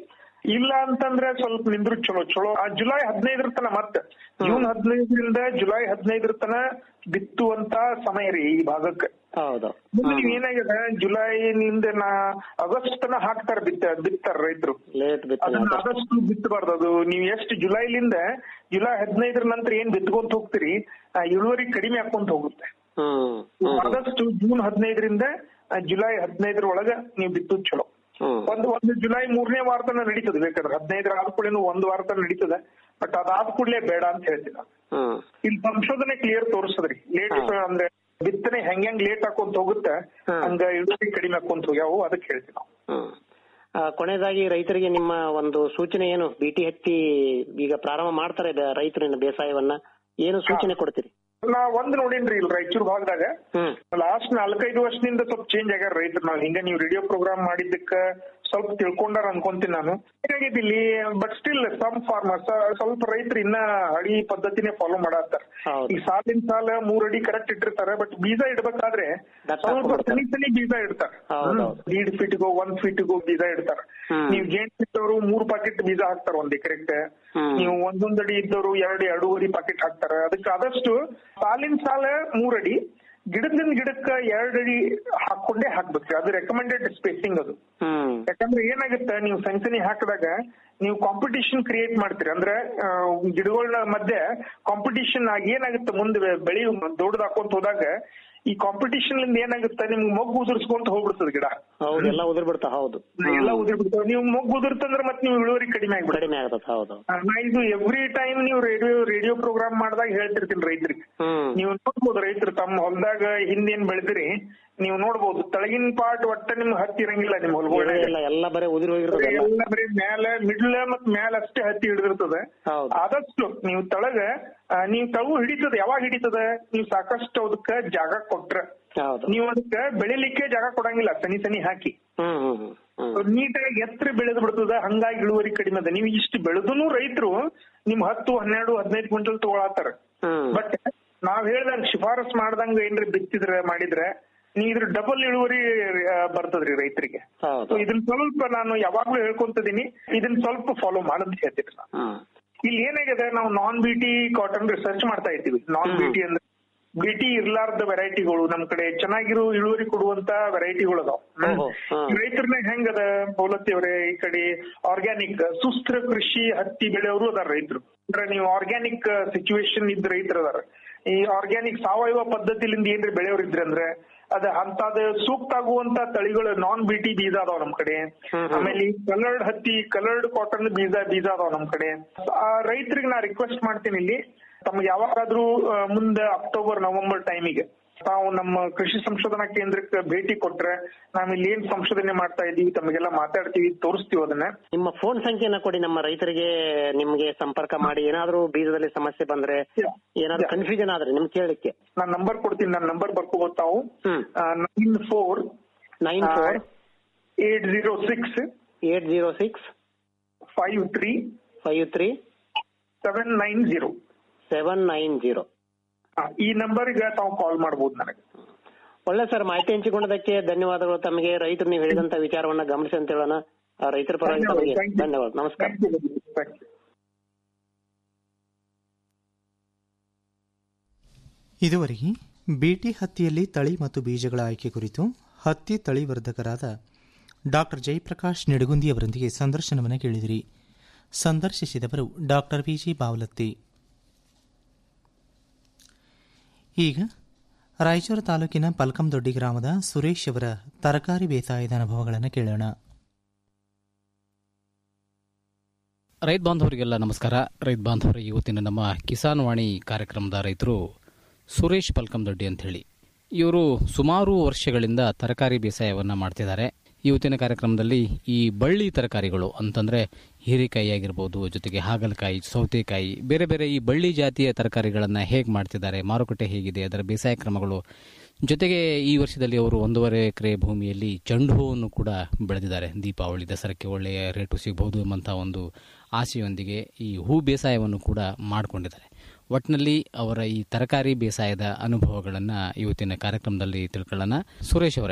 ಇಲ್ಲ ಅಂತಂದ್ರೆ ಸ್ವಲ್ಪ ನಿಂದ್ರು ಚಲೋ ಚಲೋ ಆ ಜುಲೈ ಹದಿನೈದರ ತನ ಮತ್ತ ಜೂನ್ ಹದಿನೈದರಿಂದ ಜುಲೈ ಹದಿನೈದರ ತನ ಬಿತ್ತುವಂತ ಸಮಯ ರೀ ಈ ಭಾಗಕ್ಕೆ ಹೌದು ಮುಂದೆ ನೀವ್ ಏನಾಗಿದೆ ಜುಲೈನಿಂದ ನಾ ಆಗಸ್ಟ್ ತನ ಹಾಕ್ತಾರ ಬಿತ್ತ ಬಿತ್ತಾರ ರೈತರು ಲೇಟ್ ಬಿತ್ತನೆ ಅದನ್ನ ಆದಷ್ಟು ಬಿತ್ತಬಾರ್ದು ಅದು ನೀವು ಎಷ್ಟು ಜುಲೈಲಿಂದ ಜುಲೈ ಹದಿನೈದರ ನಂತರ ಏನ್ ಬಿತ್ಕೊಂತ ಹೋಗ್ತೀರಿ ಆ ಇಳುವರಿ ಕಡಿಮೆ ಹಾಕೊಂತ ಹೋಗುತ್ತೆ ಹ್ಮ್ ಹ್ಮ್ ಆದಷ್ಟು ಜೂನ್ ಹದಿನೈದರಿಂದ ಆ, ಜುಲೈ ಹದಿನೈದರ ಒಳಗ ನೀವು ಬಿತ್ತುದ್ ಚಲೋ ಹ್ಮ್ ಒಂದು ಒಂದು ಜುಲೈ ಮೂರನೇ ವಾರ ತನ ನಡೀತದೆ ಬೇಕಾದ್ರೆ ಹದಿನೈದರ ಆದ ಕೂಡಲೇ ಒಂದು ವಾರ ತನ ನಡೀತದೆ ಬಟ್ ಅದಾದ ಕೂಡಲೇ ಬೇಡ ಅಂತ ಹೇಳ್ತೀನಿ ನಾನು. ಹ್ಮ್ ಇಲ್ಲಿ ಸಂಶೋಧನೆ ಕ್ಲಿಯರ್ ತೋರಿಸ್ತದ್ರಿ ಲೇಟ್ ಅಂದ್ರೆ ಬಿತ್ತನೆ ಹೆಂಗ್ ಹೆಂಗ್ ಲೇಟ್ ಹಾಕೊಂತ ಹೋಗುತ್ತೆ ಹಾ. ಹಂಗ ಇಳುವರಿ ಕಡಿಮೆ ಹಾಕೊಂತ ಹೋಗ್ಯಾವು ಅದಕ್ಕೆ ಹೇಳ್ತೀವಿ ನಾವು ಹ್ಮ್ ಆ, ಕೊನೆಯದಾಗಿ ರೈತರಿಗೆ ನಿಮ್ಮ ಒಂದು ಸೂಚನೆ ಏನು ಬಿಟಿ ಹತ್ತಿ ಈಗ ಪ್ರಾರಂಭ ಮಾಡ್ತಾರೆ ಬೆ- ರೈತರಿನ ಬೇಸಾಯವನ್ನ ಏನು ಸೂಚನೆ ಕೊಡ್ತೀರಿ ನಾ ಒಂದ್ ನೋಡೇನ್ರಿ ಇಲ್ಲಿ ರಾಯಚೂರು ಭಾಗದಾಗ ಹ್ಮ್ ಲಾಸ್ಟ್ ನಾಲ್ಕೈದು ವರ್ಷದಿಂದ ಸ್ವಲ್ಪ ಚೇಂಜ್ ಆಗ್ಯಾರ ರೈತರು ನಾವ್ ಹಿಂಗ ನೀವು ರೇಡಿಯೋ ಪ್ರೋಗ್ರಾಮ್ ಮಾಡಿದ್ದಕ್ಕ ಸ್ವಲ್ಪ ತಿಳ್ಕೊಂಡಾರ ಅನ್ಕೊಂತೀನಿ ನಾನು ಹೇಗಾಗೈತಿ ಇಲ್ಲಿ ಬಟ್ ಸ್ಟಿಲ್ ಸಮ್ ಫಾರ್ಮರ್ಸ್ ಸ್ವಲ್ಪ ರೈತರು ಇನ್ನ ಹಳಿ ಪದ್ಧತಿನೇ ಫಾಲೋ ಮಾಡತ್ತಾರ ಹೌದು. ಈ ಸಾಲಿನ ಸಾಲ ಮೂರ್ ಅಡಿ ಕರೆಕ್ಟ್ ಇಟ್ಟಿರ್ತಾರೆ ಬಟ್ ಬೀಜ ಇಡ್ಬೇಕಾದ್ರೆ ದಟ್ಟ ಸ್ವಲ್ಪ ಹಾಕ್ಬಿಡ್ತಾರೆ. ಸನಿ ಸನಿ ಬೀಜ ಇಡ್ತಾರೆ ಹೌದು, ಹೌದು. ದೀಡ್ ಫೀಟ್ಗೋ ಒಂದ್ ಫೀಟ್ಗೋ ಬೀಜ ಇಡ್ತಾರೆ ಹ್ಮ್. ನೀವು ಗೇಣ್ ಇದ್ದವರು ಮೂರ್ ಪಾಕೆಟ್ ಬೀಜ ಹಾಕ್ತಾರ ಒಂದ್ ಎಕರೆಗೆ ಹ್ಮ್. ನೀವು ಒಂದೊಂದ್ ಅಡಿ ಇದ್ದವರು ಎರಡು ಎರಡೂವರೆ ಪಾಕೆಟ್ ಹಾಕ್ತಾರ ಅದಕ್ಕೆ ಆದಷ್ಟು ಸಾಲಿನ ಸಾಲ ಮೂರ್ ಅಡಿ ಗಿಡದಿಂದ ಗಿಡಕ್ಕ ಎರಡ್ ಅಡಿ ಹಾಕೊಂಡೇ ಹಾಕ್ಬೇಕ್ರಿ ಅದು ರೆಕಮೆಂಡೆಡ್ ಸ್ಪೇಸಿಂಗ್ ಅದು ಹ್ಮ್ ಯಾಕಂದ್ರೆ ಏನಾಗುತ್ತೆ ನೀವು ಸೆನ್ಸನಿ ಹಾಕಿದಾಗ ನೀವು ಕಾಂಪಿಟಿಷನ್ ಕ್ರಿಯೇಟ್ ಮಾಡ್ತೀರಿ ಅಂದ್ರೆ ಆ, ಗಿಡಗಳ ಮಧ್ಯೆ ಕಾಂಪಿಟಿಷನ್ ಆಗಿ ಏನಾಗುತ್ತೆ ಮುಂದೆ ಬೆಳಿ ದೊಡ್ಡದ್ ಹಾಕೊಂತ ಹೋದಾಗ ಈ ಕಾಂಪಿಟಿಷನ್ ಲಿಂದ ಏನಾಗುತ್ತೆ ನಿಮ್ಗೆ ಮೊಗ್ಗು ಉದುರ್ಸ್ಕೊಂತ ಹೋಗ್ಬಿಡ್ತದೆ ಗಿಡ ಹೌದು ಎಲ್ಲ ಉದುರ್ ಬಿಡ್ತಾ ಹೌದು ಎಲ್ಲ ಉದುರಿ ಬಿಡ್ತಾವೆ ನೀವು ಮೊಗ್ಗು ಉದುರ್ತಂದ್ರೆ ಮತ್ತೆ ನೀವು ಇಳುವರಿ ಕಡಿಮೆ ಆಗ್ಬಿಡುತ್ತೆ ಕಡಿಮೆ ಆಗತ್ತ ಹೌದು ಆ, ನಾ ಇದು ಎವ್ರಿ ಟೈಮ್ ನೀವು ರೇಡಿಯೋ ರೇಡಿಯೋ ಪ್ರೋಗ್ರಾಮ್ ಮಾಡಿದಾಗ ಹೇಳ್ತಿರ್ತೀನಿ ರೈತರಿಗೆ ಹ್ಮ್ ನೀವು ನೋಡ್ಬೋದು ರೈತರು ತಮ್ಮ ಹೊಲದಾಗ ಹಿಂದೇನ್ ಬೆಳೆದಿರಿ ನೀವು ನೋಡ್ಬೋದು ತಳಗಿನ ಪಾರ್ಟ್ ಒಟ್ಟ ನಿಮ್ ಹತ್ತಿ ಇರಂಗಿಲ್ಲ ನಿಮ್ ಹೊಲಗಳಾಗ ಎಲ್ಲ ಎಲ್ಲ ಬರೀ ಉದುರಿ ಹೋಗಿರ್ತದೆ ಎಲ್ಲ. ಎಲ್ಲ ಬರೀ ಮ್ಯಾಲ ಮಿಡ್ಲ್ ಮತ್ ಮ್ಯಾಲ ಅಷ್ಟೇ ಹತ್ತಿ ಹಿಡಿದಿರ್ತದೆ ಹೌದು ಆದಷ್ಟು ನೀವು ತಳಗ ಆ, ನೀವು ತಳಗು ಹಿಡಿತದ ಯಾವಾಗ ಹಿಡಿತದ ನೀವು ಸಾಕಷ್ಟು ಅದಕ್ಕ ಜಾಗ ಕೊಟ್ರ ಹೌದು ನೀವು ಅದಕ್ಕ ಬೆಳಿಲಿಕ್ಕೆ ಜಾಗ ಕೊಡಂಗಿಲ್ಲ ಸನಿ ಸನಿ ಹಾಕಿ ಹ್ಮ್ ಹ್ಮ್ ಹ್ಮ್ ಹ್ಮ್ ನೀಟಾಗಿ ಎತ್ತರ ಬೆಳೆದು ಬಿಡ್ತದ ಹಂಗಾಗಿ ಇಳುವರಿ ಕಡಿಮೆ ಅದ ನೀವು ಇಷ್ಟು ಬೆಳೆದನು ರೈತರು ನಿಮ್ ಹತ್ತು ಹನ್ನೆರಡು ಹದಿನೈದು ಕ್ವಿಂಟಲ್ ತಗೊಳತ್ತಾರ ಹ್ಮ್ ಬಟ್ ನಾವ್ ಹೇಳ್ದಂಗ್ ಶಿಫಾರಸ್ ಮಾಡ್ದಂಗ ಏನ್ರಿ ಬಿತ್ತಿದ್ರೆ ಮಾಡಿದ್ರೆ ನೀವ್ ಇದ್ರ ಡಬಲ್ ಇಳುವರಿ ಆ, ಬರ್ತದ್ರಿ ರೈತರಿಗೆ ಹೌದು ಸೊ ಇದನ್ನ ಸ್ವಲ್ಪ ನಾನು ಯಾವಾಗ್ಲೂ ಹೇಳ್ಕೊಂತಿದೀನಿ ಇದನ್ನ ಸ್ವಲ್ಪ ಫಾಲೋ ಮಾಡೋದ್ ಹೇಳ್ತೀನಿ ನಾನು ಹ್ಮ್ ಇಲ್ಲಿ ಏನಾಗಿದೆ ನಾವು ನಾನ್ ಬಿಟಿ ಕಾಟನ್ ರಿಸರ್ಚ್ ಮಾಡ್ತಾ ಇದ್ದೀವಿ ನಾನ್ ಬಿಟಿ ಅಂದ್ರೆ ಬಿಟಿ ಇರ್ಲಾರ್ದ ವೆರೈಟಿಗಳು ನಮ್ ಕಡೆ ಚೆನ್ನಾಗಿರೋ ಇಳುವರಿ ಕೊಡುವಂತ ವೆರೈಟಿಗಳು ಅದಾವ ಓಹೋ, ಹಾ. ರೈತರನ್ನ ಹೆಂಗದ ಪೌಲತಿ ಅವರೇ ಈ ಕಡೆ ಆರ್ಗ್ಯಾನಿಕ್ ಸುಸ್ಥಿರ ಕೃಷಿ ಹತ್ತಿ ಬೆಳೆಯವರು ಅದಾರ ರೈತರು ಅಂದ್ರೆ ನೀವು ಆರ್ಗ್ಯಾನಿಕ್ ಸಿಚುವೇಶನ್ ಇದ್ದ ರೈತರು ಅದಾರ ಈ ಆರ್ಗ್ಯಾನಿಕ್ ಸಾವಯವ ಪದ್ಧತಿಲಿಂದ ಏನ್ರಿ ಬೆಳೆಯೋರು ಇದ್ರಂದ್ರೆ ಅದ ಅಂತದ ಸೂಕ್ತ ಆಗುವಂತ ತಳಿಗಳು ನಾನ್ ಬಿಟಿ ಬೀಜ ಅದಾವ ನಮ್ ಕಡೆ ಆಮೇಲೆ ಕಲರ್ಡ್ ಹತ್ತಿ ಕಲರ್ಡ್ ಕಾಟನ್ ಬೀಜ ಬೀಜ ಅದಾವ ನಮ್ ಕಡೆ ಆ ರೈತರಿಗೆ ನಾ ರಿಕ್ವೆಸ್ಟ್ ಮಾಡ್ತೀನಿ ಇಲ್ಲಿ ತಮ್ಗೆ ಯಾವಾಗಾದ್ರೂ ಆ, ಮುಂದೆ ಅಕ್ಟೋಬರ್ ನವೆಂಬರ್ ಟೈಮಿಗೆ ತಾವು ನಮ್ಮ ಕೃಷಿ ಸಂಶೋಧನಾ ಕೇಂದ್ರಕ್ಕೆ ಭೇಟಿ ಕೊಟ್ರೆ ನಾವ್ ಇಲ್ಲಿ ಏನ್ ಸಂಶೋಧನೆ ಮಾಡ್ತಾ ಇದೀವಿ ತಮಗೆಲ್ಲ ಮಾತಾಡ್ತೀವಿ ತೋರಿಸ್ತೀವಿ ಅದನ್ನ ನಿಮ್ಮ ಫೋನ್ ಸಂಖ್ಯೆನ ಕೊಡಿ ನಮ್ಮ ರೈತರಿಗೆ ನಿಮ್ಗೆ ಸಂಪರ್ಕ ಮಾಡಿ ಏನಾದ್ರೂ ಬೀಜದಲ್ಲಿ ಸಮಸ್ಯೆ ಬಂದ್ರೆ Yeah. ಏನಾದ್ರೂ Yeah. ಕನ್ಫ್ಯೂಷನ್ ಆದ್ರೆ ನಿಮ್ ಕೇಳಲಿಕ್ಕೆ ನಾನ್ ನಂಬರ್ ಕೊಡ್ತೀನಿ ನನ್ನ ನಂಬರ್ ಬರ್ಕೋಬಹುದು ತಾವು ಹ್ಮ್ nine four nine four eight zero six eight zero six five three five three seven nine zero seven nine zero ಈ ನಂಬರ್ಗೆ ತಾವು ಕಾಲ್ ಮಾಡಬಹುದು ನನಗೆ ಒಳ್ಳೆ ಸರ್ ಮಾಹಿತಿ ಹಂಚಿಕೊಂಡದಕ್ಕೆ ಧನ್ಯವಾದಗಳು ತಮಗೆ ರೈತರು ನೀವು ಹೇಳಿದಂತ ವಿಚಾರವನ್ನ ಗಮನಿಸಿ ಅಂತ ಹೇಳೋಣ ಆ, ರೈತರ ಪರವಾಗಿ ತಮಗೆ Thank you. ಧನ್ಯವಾದ ನಮಸ್ಕಾರ Thank you. Thank you. ಇದುವರೆಗೆ ಬಿಟಿ ಹತ್ತಿಯಲ್ಲಿ ತಳಿ ಮತ್ತು ಬೀಜಗಳ ಆಯ್ಕೆ ಕುರಿತು ಹತ್ತಿ ತಳಿವರ್ಧಕರಾದ ಡಾಕ್ಟರ್ ಜಯಪ್ರಕಾಶ್ ನಿಡಗುಂದಿ ಅವರೊಂದಿಗೆ ಸಂದರ್ಶನವನ್ನು ಕೇಳಿದಿರಿ ಸಂದರ್ಶಿಸಿದವರು ಡಾಕ್ಟರ್ ವಿಜಿ ಬಾವಲತ್ತಿ ಈಗ ರಾಯಚೂರು ತಾಲೂಕಿನ ಪಲ್ಕಂದೊಡ್ಡಿ ಗ್ರಾಮದ ಸುರೇಶ್ ಅವರ ತರಕಾರಿ ಬೇಸಾಯದ ಅನುಭವಗಳನ್ನು ಕೇಳೋಣ ರೈತ ಬಾಂಧವರಿಗೆಲ್ಲ ನಮಸ್ಕಾರ ರೈತ ಬಾಂಧವರ ಇವತ್ತಿನ ನಮ್ಮ ಕಿಸಾನ್ ವಾಣಿ ಕಾರ್ಯಕ್ರಮದ ರೈತರು ಸುರೇಶ್ ಪಲ್ಕಂದೊಡ್ಡಿ ಅಂತ ಹೇಳಿ ಇವರು ಸುಮಾರು ವರ್ಷಗಳಿಂದ ತರಕಾರಿ ಬೇಸಾಯವನ್ನು ಮಾಡ್ತಿದ್ದಾರೆ ಇವತ್ತಿನ ಕಾರ್ಯಕ್ರಮದಲ್ಲಿ ಈ ಬಳ್ಳಿ ತರಕಾರಿಗಳು ಅಂತಂದರೆ ಹೀರೆಕಾಯಿ ಆಗಿರ್ಬೋದು ಜೊತೆಗೆ ಹಾಗಲಕಾಯಿ ಸೌತೆಕಾಯಿ ಬೇರೆ ಬೇರೆ ಈ ಬಳ್ಳಿ ಜಾತಿಯ ತರಕಾರಿಗಳನ್ನು ಹೇಗೆ ಮಾಡ್ತಿದ್ದಾರೆ ಮಾರುಕಟ್ಟೆ ಹೇಗಿದೆ ಅದರ ಬೇಸಾಯ ಕ್ರಮಗಳು ಜೊತೆಗೆ ಈ ವರ್ಷದಲ್ಲಿ ಅವರು ಒಂದೂವರೆ ಎಕರೆ ಭೂಮಿಯಲ್ಲಿ ಚೆಂಡು ಹೂವನ್ನು ಕೂಡ ಬೆಳೆದಿದ್ದಾರೆ ದೀಪಾವಳಿ ದಸರಕ್ಕೆ ಒಳ್ಳೆಯ ರೇಟು ಸಿಗಬಹುದು ಎಂಬಂಥ ಒಂದು ಆಸೆಯೊಂದಿಗೆ ಈ ಹೂ ಬೇಸಾಯವನ್ನು ಕೂಡ ಮಾಡಿಕೊಂಡಿದ್ದಾರೆ ಒಟ್ಟಿನಲ್ಲಿ ಅವರ ಈ ತರಕಾರಿ ಬೇಸಾಯದ ಅನುಭವಗಳನ್ನು ಇವತ್ತಿನ ಕಾರ್ಯಕ್ರಮದಲ್ಲಿ ತಿಳ್ಕೊಳ್ಳೋಣ ಸುರೇಶ್ ಅವರೇ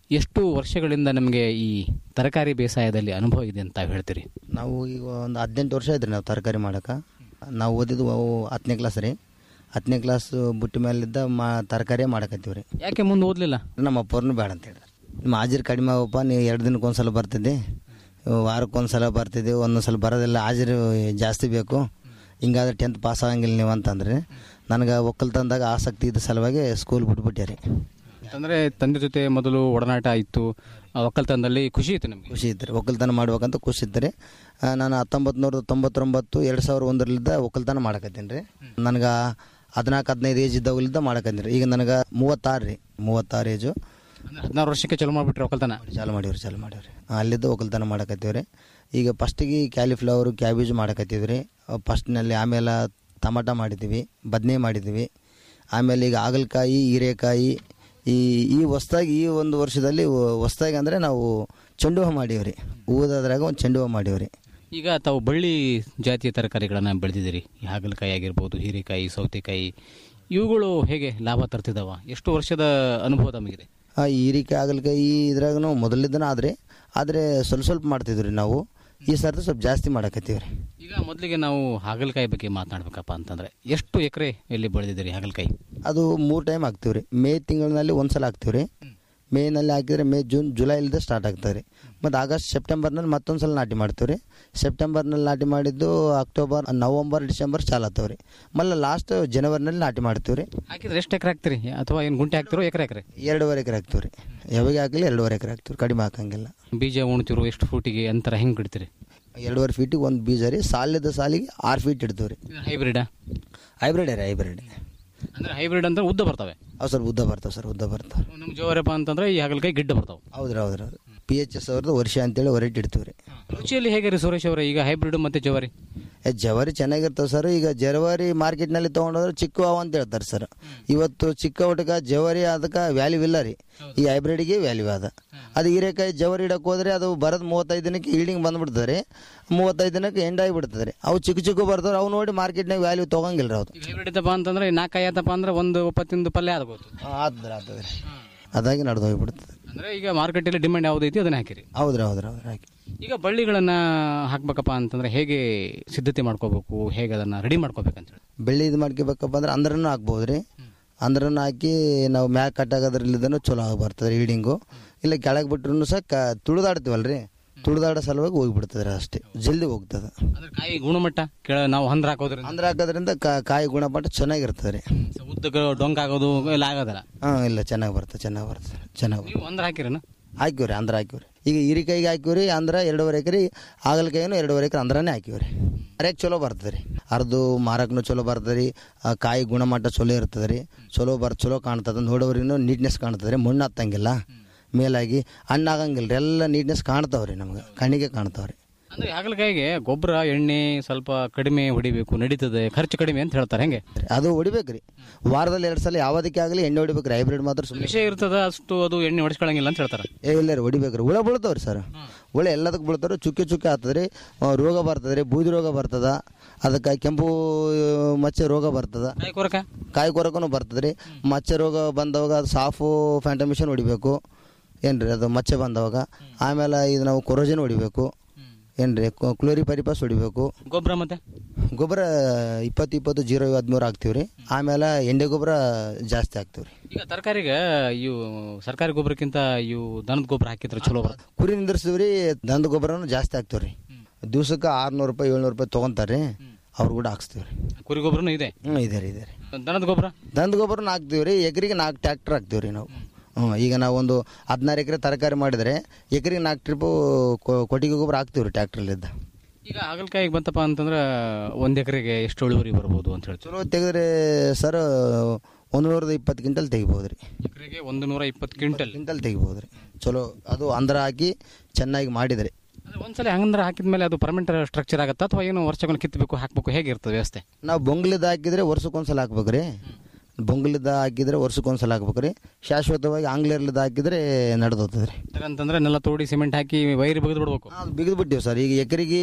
ಎಷ್ಟು ವರ್ಷಗಳಿಂದ ನಮಗೆ ಈ ತರಕಾರಿ ಬೇಸಾಯದಲ್ಲಿ ಅನುಭವ ಇದೆ ಅಂತ ತಾವು ಹೇಳ್ತೀರಿ ನಾವು ಈಗ ಒಂದು ಹದಿನೆಂಟು ವರ್ಷ ಐತ್ರಿ ನಾವು ತರಕಾರಿ ಮಾಡೋಕೆ ನಾವು ಓದಿದ್ದು ಅವು ಹತ್ತನೇ ಕ್ಲಾಸ್ ರೀ ಹತ್ತನೇ ಕ್ಲಾಸ್ ಬಿಟ್ಟ ಮೇಲಿದ್ದ ಮಾ ತರಕಾರಿ ಮಾಡಕತ್ತೀವಿ ರೀ ಯಾಕೆ ಮುಂದೆ ಓದಲಿಲ್ಲ ನಮ್ಮ ಅಪ್ಪವ್ರನ್ನೂ ಬೇಡ ಅಂತ ಹೇಳಿದ್ರು ನಿಮ್ಮ ಹಾಜಿರ್ ಕಡಿಮೆ ಅವಪ್ಪ ನೀವು ಎರಡು ದಿನಕ್ಕೆ ಒಂದು ಸಲ ಬರ್ತಿದ್ದೆ ವಾರಕ್ಕೆ ಒಂದು ಸಲ ಬರ್ತಿದ್ದೆ ಒಂದೊಂದು ಸಲ ಬರೋದಿಲ್ಲ ಹಾಜಿರು ಜಾಸ್ತಿ ಬೇಕು ಹಿಂಗಾದ್ರೆ ಟೆಂತ್ ಪಾಸ್ ಆಗಂಗಿಲ್ಲ ನೀವು ಅಂತಂದ್ರೆ ನನಗೆ ಒಕ್ಕಲ್ತನದಾಗ ಆಸಕ್ತಿ ಇದ್ದ ಸಲುವಾಗಿ ಸ್ಕೂಲ್ ಬಿಟ್ಬಿಟ್ಟೆ ರೀ ಅಂತಂದ್ರೆ ತಂದೆ ಜೊತೆ ಮೊದಲು ಒಡನಾಟ ಇತ್ತು ಆ ಒಕ್ಕಲ್ತನದಲ್ಲಿ ಖುಷಿ ಇತ್ತು ನಮಗೆ ಖುಷಿ ಇತ್ತು ರೀ ಒಕ್ಕಲ್ತನ ಮಾಡ್ಬೇಕಂತ ಖುಷಿ ಇತ್ತು ರೀ ಆ, ನಾನು ಹತ್ತೊಂಬತ್ತು ನೂರ ತೊಂಬತ್ತೊಂಬತ್ತು ಎರಡು ಸಾವಿರ ಒಂದರಲ್ಲಿದ್ದ ಒಕ್ಕಲ್ತನ ಮಾಡಕತ್ತೀನಿ ರೀ ನನಗೆ ಹದಿನಾಲ್ಕು ಹದಿನೈದು ಏಜ್ ಇದ್ದಾಗಲಿದ್ದ ಮಾಡಕತ್ತೀನಿ ರೀ ಈಗ ನನಗೆ ಮೂವತ್ತಾರು ರೀ ಮೂವತ್ತಾರು ಏಜು ಹದಿನಾರು ವರ್ಷಕ್ಕೆ ಚಲೋ ಮಾಡಿಬಿಟ್ರೆ ಒಕ್ಕಲ್ತನ ಚಾಲು ಮಾಡೀವ್ರಿ ಚಾಲು ಮಾಡೀವ್ರಿ ಅಲ್ಲಿದ್ದು ಒಕ್ಕಲ್ತನ ಮಾಡಕತ್ತೀವಿ ರೀ ಈಗ ಫಸ್ಟಿಗೆ ಕ್ಯಾಲಿಫ್ಲವರು ಕ್ಯಾಬೇಜ್ ಮಾಡಕತ್ತೀವಿ ರೀ ಫಸ್ಟ್ನಲ್ಲಿ ಆಮೇಲೆ ಟಮಾಟ ಮಾಡಿದ್ದೀವಿ ಬದನೆ ಮಾಡಿದ್ದೀವಿ ಆಮೇಲೆ ಈಗ ಹಾಗಲಕಾಯಿ ಹೀರೆಕಾಯಿ ಈ ಈ ಹೊಸ್ದಾಗಿ ಈ ಒಂದು ವರ್ಷದಲ್ಲಿ ಹೊಸ್ದಾಗಿ ಅಂದರೆ ನಾವು ಚೆಂಡು ಹೂವು ಮಾಡೀವ್ರಿ ಹೂವದ್ರಾಗ ಒಂದು ಚೆಂಡು ಹೂವು ಮಾಡೀವ್ರಿ ಈಗ ತಾವು ಬಳ್ಳಿ ಜಾತಿಯ ತರಕಾರಿಗಳನ್ನು ಬೆಳೆದಿದ್ದೀರಿ ಈ ಹಾಗಲಕಾಯಿ ಆಗಿರ್ಬೋದು ಹೀರೆಕಾಯಿ ಸೌತೆಕಾಯಿ ಇವುಗಳು ಹೇಗೆ ಲಾಭ ತರ್ತಿದ್ದಾವ ಎಷ್ಟು ವರ್ಷದ ಅನುಭವ ತಮಗಿದೆ ಆ ಹೀರಿಕಾಯಿ ಹಾಗಲಕಾಯಿ ಇದ್ರಾಗ ಮೊದಲಿದ್ದನ ಆದ್ರೆ ಆದರೆ ಸ್ವಲ್ಪ ಸ್ವಲ್ಪ ಮಾಡ್ತಿದ್ವಿ ರೀ ನಾವು ಈ ಸರ್ತಿ ಸ್ವಲ್ಪ ಜಾಸ್ತಿ ಮಾಡಕತ್ತೀವಿ ರೀ ಈಗ ಮೊದಲಿಗೆ ನಾವು ಹಾಗಲಕಾಯಿ ಬಗ್ಗೆ ಮಾತನಾಡ್ಬೇಕಪ್ಪ ಅಂತಂದ್ರೆ ಎಷ್ಟು ಎಕರೆ ಎಲ್ಲಿ ಬೆಳೆದಿದ್ದೀರಿ ಹಾಗಲಕಾಯಿ ಅದು ಮೂರು ಟೈಮ್ ಹಾಕ್ತೀವಿ ರೀ ಮೇ ತಿಂಗಳಿನಲ್ಲಿ ಒಂದು ಸಲ ಹಾಕ್ತೀವಿ ರೀ ಮೇನಲ್ಲಿ ಹಾಕಿದ್ರೆ ಮೇ ಜೂನ್ ಜುಲೈಲಿಂದ ಸ್ಟಾರ್ಟ್ ಆಗ್ತದೆ ರೀ ಮತ್ತು ಆಗಸ್ಟ್ ಸೆಪ್ಟೆಂಬರ್ನಲ್ಲಿ ಮತ್ತೊಂದು ಸಲ ನಾಟಿ ಮಾಡ್ತೀವಿ ರೀ ಸೆಪ್ಟೆಂಬರ್ನಲ್ಲಿ ನಾಟಿ ಮಾಡಿದ್ದು ಅಕ್ಟೋಬರ್ ನವಂಬರ್ ಡಿಸೆಂಬರ್ ಚಾಲು ಆಗ್ತಾವೆ ರೀ ಮళ్ళీ ಲಾಸ್ಟ್ ಜನವರಿನಲ್ಲಿ ನಾಟಿ ಮಾಡ್ತೀವಿ ರೀ ಹಾಕಿದ್ರೆ ಎಷ್ಟು ಎಕರೆ ಹಾಕ್ತೀರಿ ಅಥವಾ ಏನು ಗುಂಟೆ ಹಾಕ್ತಿರೋ ಎಕರೆ ಎಕರೆ ಎರಡೂವರೆ ಎಕರೆ ಹಾಕ್ತೀವಿ ರೀ ಯಾವಾಗ ಹಾಕಲಿ ಎರಡೂವರೆ ಎಕರೆ ಹಾಕ್ತೀವಿ ಕಡಿಮೆ ಹಾಕಂಗಿಲ್ಲ ಬೀಜ ಉಣ್ತಿರೋ ಎಷ್ಟು ಫೂಟಿಗೆ ಅಂತರ ಹೆಂಗೆ ಬಿಡ್ತೀರಿ ಎರಡೂವರೆ ಫೀಟಿಗೆ ಒಂದು ಬೀಜ ರೀ ಸಾಲಿದ ಸಾಲಿಗೆ ಆರು ಫೀಟ್ ಇಡ್ತೀವಿ ರೀ ಹೈಬ್ರಿಡಾ ಹೈಬ್ರಿಡ್ ರೀ ಹೈಬ್ರಿಡ್ ಅಂದ್ರೆ ಹೈಬ್ರಿಡ್ ಅಂದ್ರೆ ಉದ್ದ ಬರ್ತವೆ ಅವು ಸರ್ ಉದ್ದ ಬರ್ತಾವೆ ಸರ್ ಉದ್ದ ಬರ್ತಾವೆ ನಮ್ಮ ಜೋರಪ್ಪ ಅಂತಂದ್ರೆ ಈ ಹಾಗಲಕಾಯಿ ಗಿಡ್ಡ ಬರ್ತಾವೆ ಹೌದ್ರಿ ಹೌದ್ರಿ ಹೌದು ಪಿ ಎಚ್ ಎಸ್ ಅವ್ರದ್ದು ವರ್ಷ ಅಂತೇಳಿ ಹೊರಟು ಇಡ್ತೀವಿ ರೀ ರುಚಿಯಲ್ಲಿ ಹೇಗೆ ರೀ ಸುರೇಶ್ ಅವರೇ ಈಗ ಹೈಬ್ರಿಡ್ ಮತ್ತೆ ಜವಾರಿ ಏ, ಜವಾರಿ ಚೆನ್ನಾಗಿರ್ತವೆ ಸರ್ ಈಗ ಜವಾರಿ ಮಾರ್ಕೆಟ್ನಲ್ಲಿ ತೊಗೊಂಡೋದ್ರೆ ಚಿಕ್ಕ ಅವ ಅಂತ ಹೇಳ್ತಾರೆ ಸರ್ ಇವತ್ತು ಚಿಕ್ಕ ಒಟಕ ಜವಾರಿ ಅದಕ್ಕೆ ವ್ಯಾಲ್ಯೂ ಇಲ್ಲ ರೀ ಈ ಹೈಬ್ರಿಡ್ಗೆ ವ್ಯಾಲ್ಯೂ ಅದ ಅದು ಹೀರೆಕಾಯಿ ಜವಾರಿ ಇಡಕ್ಕೆ ಹೋದ್ರೆ ಅದು ಬರೋದು ಮೂವತ್ತೈದು ದಿನಕ್ಕೆ ಈಲ್ಡಿಂಗ್ ಬಂದ್ಬಿಡ್ತದೆ ರೀ ಮೂವತ್ತೈದು ದಿನಕ್ಕೆ ಎಂಡ್ ಆಗಿಬಿಡ್ತದೆ ರೀ ಅವು ಚಿಕ್ಕ ಚಿಕ್ಕ ಬರ್ತಾವೆ ಅವು ನೋಡಿ ಮಾರ್ಕೆಟ್ನಾಗ ವ್ಯಾಲ್ಯೂ ತೊಗೊಂಗಿಲ್ಲ ರೀ ಅದು ಈಗ ಹೈಬ್ರಿಡ್ ಇದ್ದಪ್ಪ ಅಂತಂದ್ರೆ ನಾಲ್ಕಾಯಿ ಆತಪ್ಪ ಅಂದ್ರೆ ಒಂದು ಒಪ್ಪತ್ತಿಂದು ಪಲ್ಯ ಆಗೋದು ಆಗ್ತದೆ ಆಗ್ತದೆ ರೀ ಅದಾಗಿ ನಡೆದು ಹೋಗ್ಬಿಡ್ತದೆ ಅಂದ್ರೆ ಈಗ ಮಾರ್ಕೆಟಲ್ಲಿ ಡಿಮ್ಯಾಂಡ್ ಯಾವ್ದೈತಿ ಅದನ್ನ ಹಾಕಿರಿ ಹೌದ್ರಿ ಹೌದ್ರಿ ಹೌದ್ರಿ ಹಾಕಿ ಈಗ ಬಳ್ಳಿಗಳನ್ನ ಹಾಕ್ಬೇಕಪ್ಪ ಅಂತಂದ್ರೆ ಹೇಗೆ ಸಿದ್ಧತೆ ಮಾಡ್ಕೋಬೇಕು ಹೇಗೆ ಅದನ್ನ ರೆಡಿ ಮಾಡ್ಕೋಬೇಕಂತ ಹೇಳಿ ಬೆಳ್ಳಿ ಇದು ಮಾಡ್ಕೋಬೇಕಪ್ಪ ಅಂದ್ರೆ ಅಂದ್ರನ್ನು ಹಾಕ್ಬೋದು ರೀ ಅಂದ್ರನ್ನು ಹಾಕಿ ನಾವು ಮ್ಯಾಕ್ ಕಟ್ಟಾಗೋದ್ರಲ್ಲಿದ್ದನು ಚಲೋ ಆಗಿ ಬರ್ತದೆ ರೀಡಿಂಗು ಇಲ್ಲ ಕೆಳಗೆ ಬಿಟ್ರು ಸಹ ಕ ತುಳಿದಾಡ್ತೀವಲ್ಲ ರೀ ತುಳಿದಾಡೋ ಸಲುವಾಗಿ ಹೋಗಿಬಿಡ್ತದೆ ರೀ ಅಷ್ಟೇ ಜಲ್ದಿ ಹೋಗ್ತದೆ ಅಂದ್ರೆ ಕಾಯಿ ಗುಣಮಟ್ಟ ಕೆಳ ನಾವು ಹಂದ್ರ ಹಾಕೋದ್ರಿಂದ ಅಂದ್ರೆ ಹಾಕೋದ್ರಿಂದ ಕಾ- ಕಾಯಿ ಗುಣಮಟ್ಟ ಚೆನ್ನಾಗಿರ್ತದೆ ರೀ ಉದ್ದಕ್ಕೆ ಡೊಂಕ್ ಆಗೋದು ಎಲ್ಲ ಆಗೋದಲ್ಲ ಹಾಂ ಇಲ್ಲ ಚೆನ್ನಾಗಿ ಬರ್ತದೆ ಚೆನ್ನಾಗಿ ಬರ್ತದೆ ಚೆನ್ನಾಗಿ ಬರ್ತದೆ ನೀವು ಅಂದ್ರ ಹಾಕಿರನ ಹಾಕಿವ್ರಿ ಅಂದ್ರೆ ಹಾಕಿವ್ರಿ ಈಗ ಹೀರಿಕಾಯಿಗೆ ಹಾಕಿವ್ರಿ ಅಂದ್ರೆ ಎರಡೂವರೆ ಎಕರೆ ಹಾಗಲಕಾಯಿನೂ ಎರಡೂವರೆ ಎಕರೆ ಅಂದ್ರನೇ ಹಾಕಿವ್ರಿ ಅರೆಕ್ ಚಲೋ ಬರ್ತದೆ ರೀ ಅರ್ದು ಮಾರಕ್ಕೂ ಚಲೋ ಬರ್ತದೆ ರೀ ಆ ಕಾಯಿ ಗುಣಮಟ್ಟ ಚಲೋ ಇರ್ತದೆ ರೀ ಚಲೋ ಬರ್ ಚಲೋ ಕಾಣ್ತದೆ ನೋಡೋರಿನೂ ನೀಟ್ನೆಸ್ ಕಾಣ್ತದೆ ರೀ ಮಣ್ಣು ಹತ್ತಂಗಿಲ್ಲ ಮೇಲಾಗಿ ಹಣ್ಣು ಆಗಂಗಿಲ್ಲ ರೀ ಎಲ್ಲ ನೀಟ್ನೆಸ್ ಕಾಣ್ತಾವ್ರಿ ನಮ್ಗೆ ಕಣ್ಣಿಗೆ ಕಾಣ್ತಾವ್ರಿ ಅಂದ್ರೆ ಹಾಗಲಕಾಯಿಗೆ ಗೊಬ್ಬರ ಎಣ್ಣೆ ಸ್ವಲ್ಪ ಕಡಿಮೆ ಹೊಡಿಬೇಕು ನಡೀತದೆ ಖರ್ಚು ಕಡಿಮೆ ಅಂತ ಹೇಳ್ತಾರೆ ಹೆಂಗೆ ಅದು ಹೊಡಿಬೇಕ್ರಿ ವಾರದಲ್ಲಿ ಎರಡು ಸಲ ಯಾವುದಕ್ಕೆ ಆಗಲಿ ಎಣ್ಣೆ ಹೊಡಿಬೇಕ್ರಿ ಹೈಬ್ರಿಡ್ ಮಾತ್ರ ಸುಮ್ಮನೆ ವಿಷಯ ಇರ್ತದ ಅಷ್ಟು ಅದು ಎಣ್ಣೆ ಹೊಡಿಸ್ಕೊಳಂಗಿಲ್ಲ ಅಂತ ಹೇಳ್ತಾರೆ ಏ ಇಲ್ಲ ರೀ ಹೊಡಿಬೇಕ್ರಿ ಹುಳ ಬೀಳ್ತಾವ್ರಿ ಸರ್ ಹುಳ ಎಲ್ಲದಕ್ಕೆ ಬೀಳ್ತಾವ್ರಿ ಚುಕ್ಕೆ ಚುಕ್ಕೆ ಆಗ್ತದೆ ರೀ ಆ, ರೋಗ ಬರ್ತದೆ ರೀ ಬೂದಿ ರೋಗ ಬರ್ತದ ಅದಕ್ಕೆ ಕೆಂಪು ಆ, ಮಚ್ಚೆ ರೋಗ ಬರ್ತದ ಕಾಯಿ ಕೊರಕ ಕಾಯಿ ಕೊರಕನು ಬರ್ತದೆ ರೀ ಮಚ್ಚೆ ರೋಗ ಬಂದವಾಗ ಅದು ಸಾಫು ಫ್ಯಾಂಟಮಿಷನ್ ಹೊಡಿಬೇಕು ಏನ್ರಿ ಅದು ಮಚ್ಚೆ ಬಂದವಾಗ ಆಮೇಲೆ ಇದು ನಾವು ಕೊರೋಜನ್ ಹೊಡಿಬೇಕು ಏನ್ರಿ ಕ್ಲೋರಿ ಪರಿಪಾಸ್ ಹೊಡಿಬೇಕು ಗೊಬ್ಬರ ಮತ್ತೆ ಗೊಬ್ಬರ ಇಪ್ಪತ್ತು ಇಪ್ಪತ್ತು ಜೀರೋ ಹದಿಮೂರು ಹಾಕ್ತೀವಿ ರೀ ಆಮೇಲೆ ಎಂಡೆ ಗೊಬ್ಬರ ಜಾಸ್ತಿ ಹಾಕ್ತೀವಿ ರೀ ಈಗ ತರಕಾರಿಗೆ ಇವು ಸರ್ಕಾರಿ ಗೊಬ್ಬರಕ್ಕಿಂತ ಇವು ದನದ ಗೊಬ್ಬರ ಹಾಕಿದ್ರೆ ಚಲೋ ಬರುತ್ತೆ ಕುರಿ ನಿಂದಿರ್ಸ್ತೀವಿ ರೀ ದನದ ಗೊಬ್ಬರನು ಜಾಸ್ತಿ ಹಾಕ್ತೀವಿ ರೀ ದಿವ್ಸಕ್ಕೆ ಆರ್ನೂರು ರೂಪಾಯಿ ಏಳ್ನೂರು ರೂಪಾಯಿ ತೊಗೊಂತಾರೆ ರೀ ಅವ್ರು ಕೂಡ ಹಾಕ್ಸ್ತೀವಿ ರೀ ಕುರಿ ಗೊಬ್ಬರನು ಇದೆ ಹ್ಞೂ ಇದೆ ರೀ ಇದೆ ರೀ ದನದ ಗೊಬ್ಬರ ದನದ ಗೊಬ್ಬರನ ಹಾಕ್ತೀವಿ ರೀ ಎಕರೆಗೆ ನಾಲ್ಕು ಟ್ಯಾಕ್ಟ್ರ್ ಹಾಕ್ತೀವಿ ರೀ ನಾವು ಹ್ಞೂ ಈಗ ನಾವು ಒಂದು ಹದಿನಾರು ಎಕರೆ ತರಕಾರಿ ಮಾಡಿದರೆ ಎಕರೆಗೆ ನಾಲ್ಕು ಟ್ರಿಪ್ಪು ಕೊಟ್ಟಿಗೆ ಗೊಬ್ಬರ ಹಾಕ್ತೀವಿ ರೀ ಟ್ಯಾಕ್ಟ್ರಲ್ಲಿದ್ದ ಈಗ ಹಾಗಲಕಾಯಿಗೆ ಬಂತಪ್ಪ ಅಂತಂದ್ರೆ ಒಂದ್ ಎಕರೆಗೆ ಎಷ್ಟು ಇಳುವರಿ ಬರ್ಬೋದು ಅಂತ ಹೇಳ್ತೀವಿ ಚಲೋ ತೆಗೆದ್ರೆ ಸರ್ ಒಂದು ನೂರದ ಇಪ್ಪತ್ತು ಕ್ವಿಂಟಲ್ ತೆಗಿಬೋದು ರೀ ಎಕರೆಗೆ ಒಂದು ನೂರ ಇಪ್ಪತ್ತು ಕ್ವಿಂಟಲ್ ಕ್ವಿಂಟಲ್ ತೆಗಿಬೋದು ರೀ ಚಲೋ ಅದು ಅಂದ್ರ ಹಾಕಿ ಚೆನ್ನಾಗಿ ಮಾಡಿದರೆ ಅಂದ್ರೆ ಒಂದ್ಸಲ ಹಂಗಂದ್ರೆ ಹಾಕಿದ್ಮೇಲೆ ಅದು ಪರ್ಮನೆಂಟ್ ಸ್ಟ್ರಕ್ಚರ್ ಆಗುತ್ತಾ ಅಥವಾ ಏನು ವರ್ಷಗಳು ಕಿತ್ತಬೇಕು ಹಾಕ್ಬೇಕು ಹೇಗೆ ಇರ್ತದೆ ವ್ಯವಸ್ಥೆ ನಾವು ಬೊಂಗ್ಲಿದ ಹಾಕಿದ್ರೆ ವರ್ಷಕ್ಕೊಂದ್ಸಲ ಹಾಕ್ಬೇಕು ರೀ ಬೊಂಗ್ಲಿದ ಹಾಕಿದ್ರೆ ವರ್ಷಕ್ಕೊಂದ್ಸಲ ಹಾಕ್ಬೇಕು ರೀ ಶಾಶ್ವತವಾಗಿ ಆಂಗ್ಲೇರ್ಲಿದ ಹಾಕಿದ್ರೆ ನಡೆದೋಗ್ತದೆ ರೀ ಅಂತಂದ್ರೆ ನೆಲ ತೋಡಿ ಸಿಮೆಂಟ್ ಹಾಕಿ ವೈರ್ ಬಗೆದು ಬಿಡ್ಬೇಕು ಅದು ಬಿಗಿದು ಬಿಟ್ಟಿವಿ ಸರ್ ಈಗ ಎಕರೆಗೆ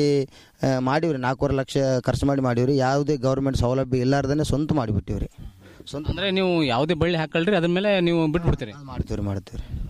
ಮಾಡಿವ್ರಿ ನಾಲ್ಕೂವರೆ ಲಕ್ಷ ಖರ್ಚು ಮಾಡಿ ಮಾಡಿವ್ರಿ ಯಾವುದೇ ಗೌರ್ಮೆಂಟ್ ಸೌಲಭ್ಯ ಇಲ್ಲಾರ್ದೇ ಸ್ವಂತ ಮಾಡಿಬಿಟ್ಟಿವ್ರಿ ಸ್ವಂತ ಅಂದ್ರೆ ನೀವು ಯಾವುದೇ ಬಳ್ಳಿ ಹಾಕಲ್ರಿ ಅದ್ರ ಮೇಲೆ ನೀವು ಬಿಟ್ಬಿಡ್ತೀರಿ ಮಾಡ್ತೀವಿ ರೀ ಮಾಡ್ತೀವಿ ರೀ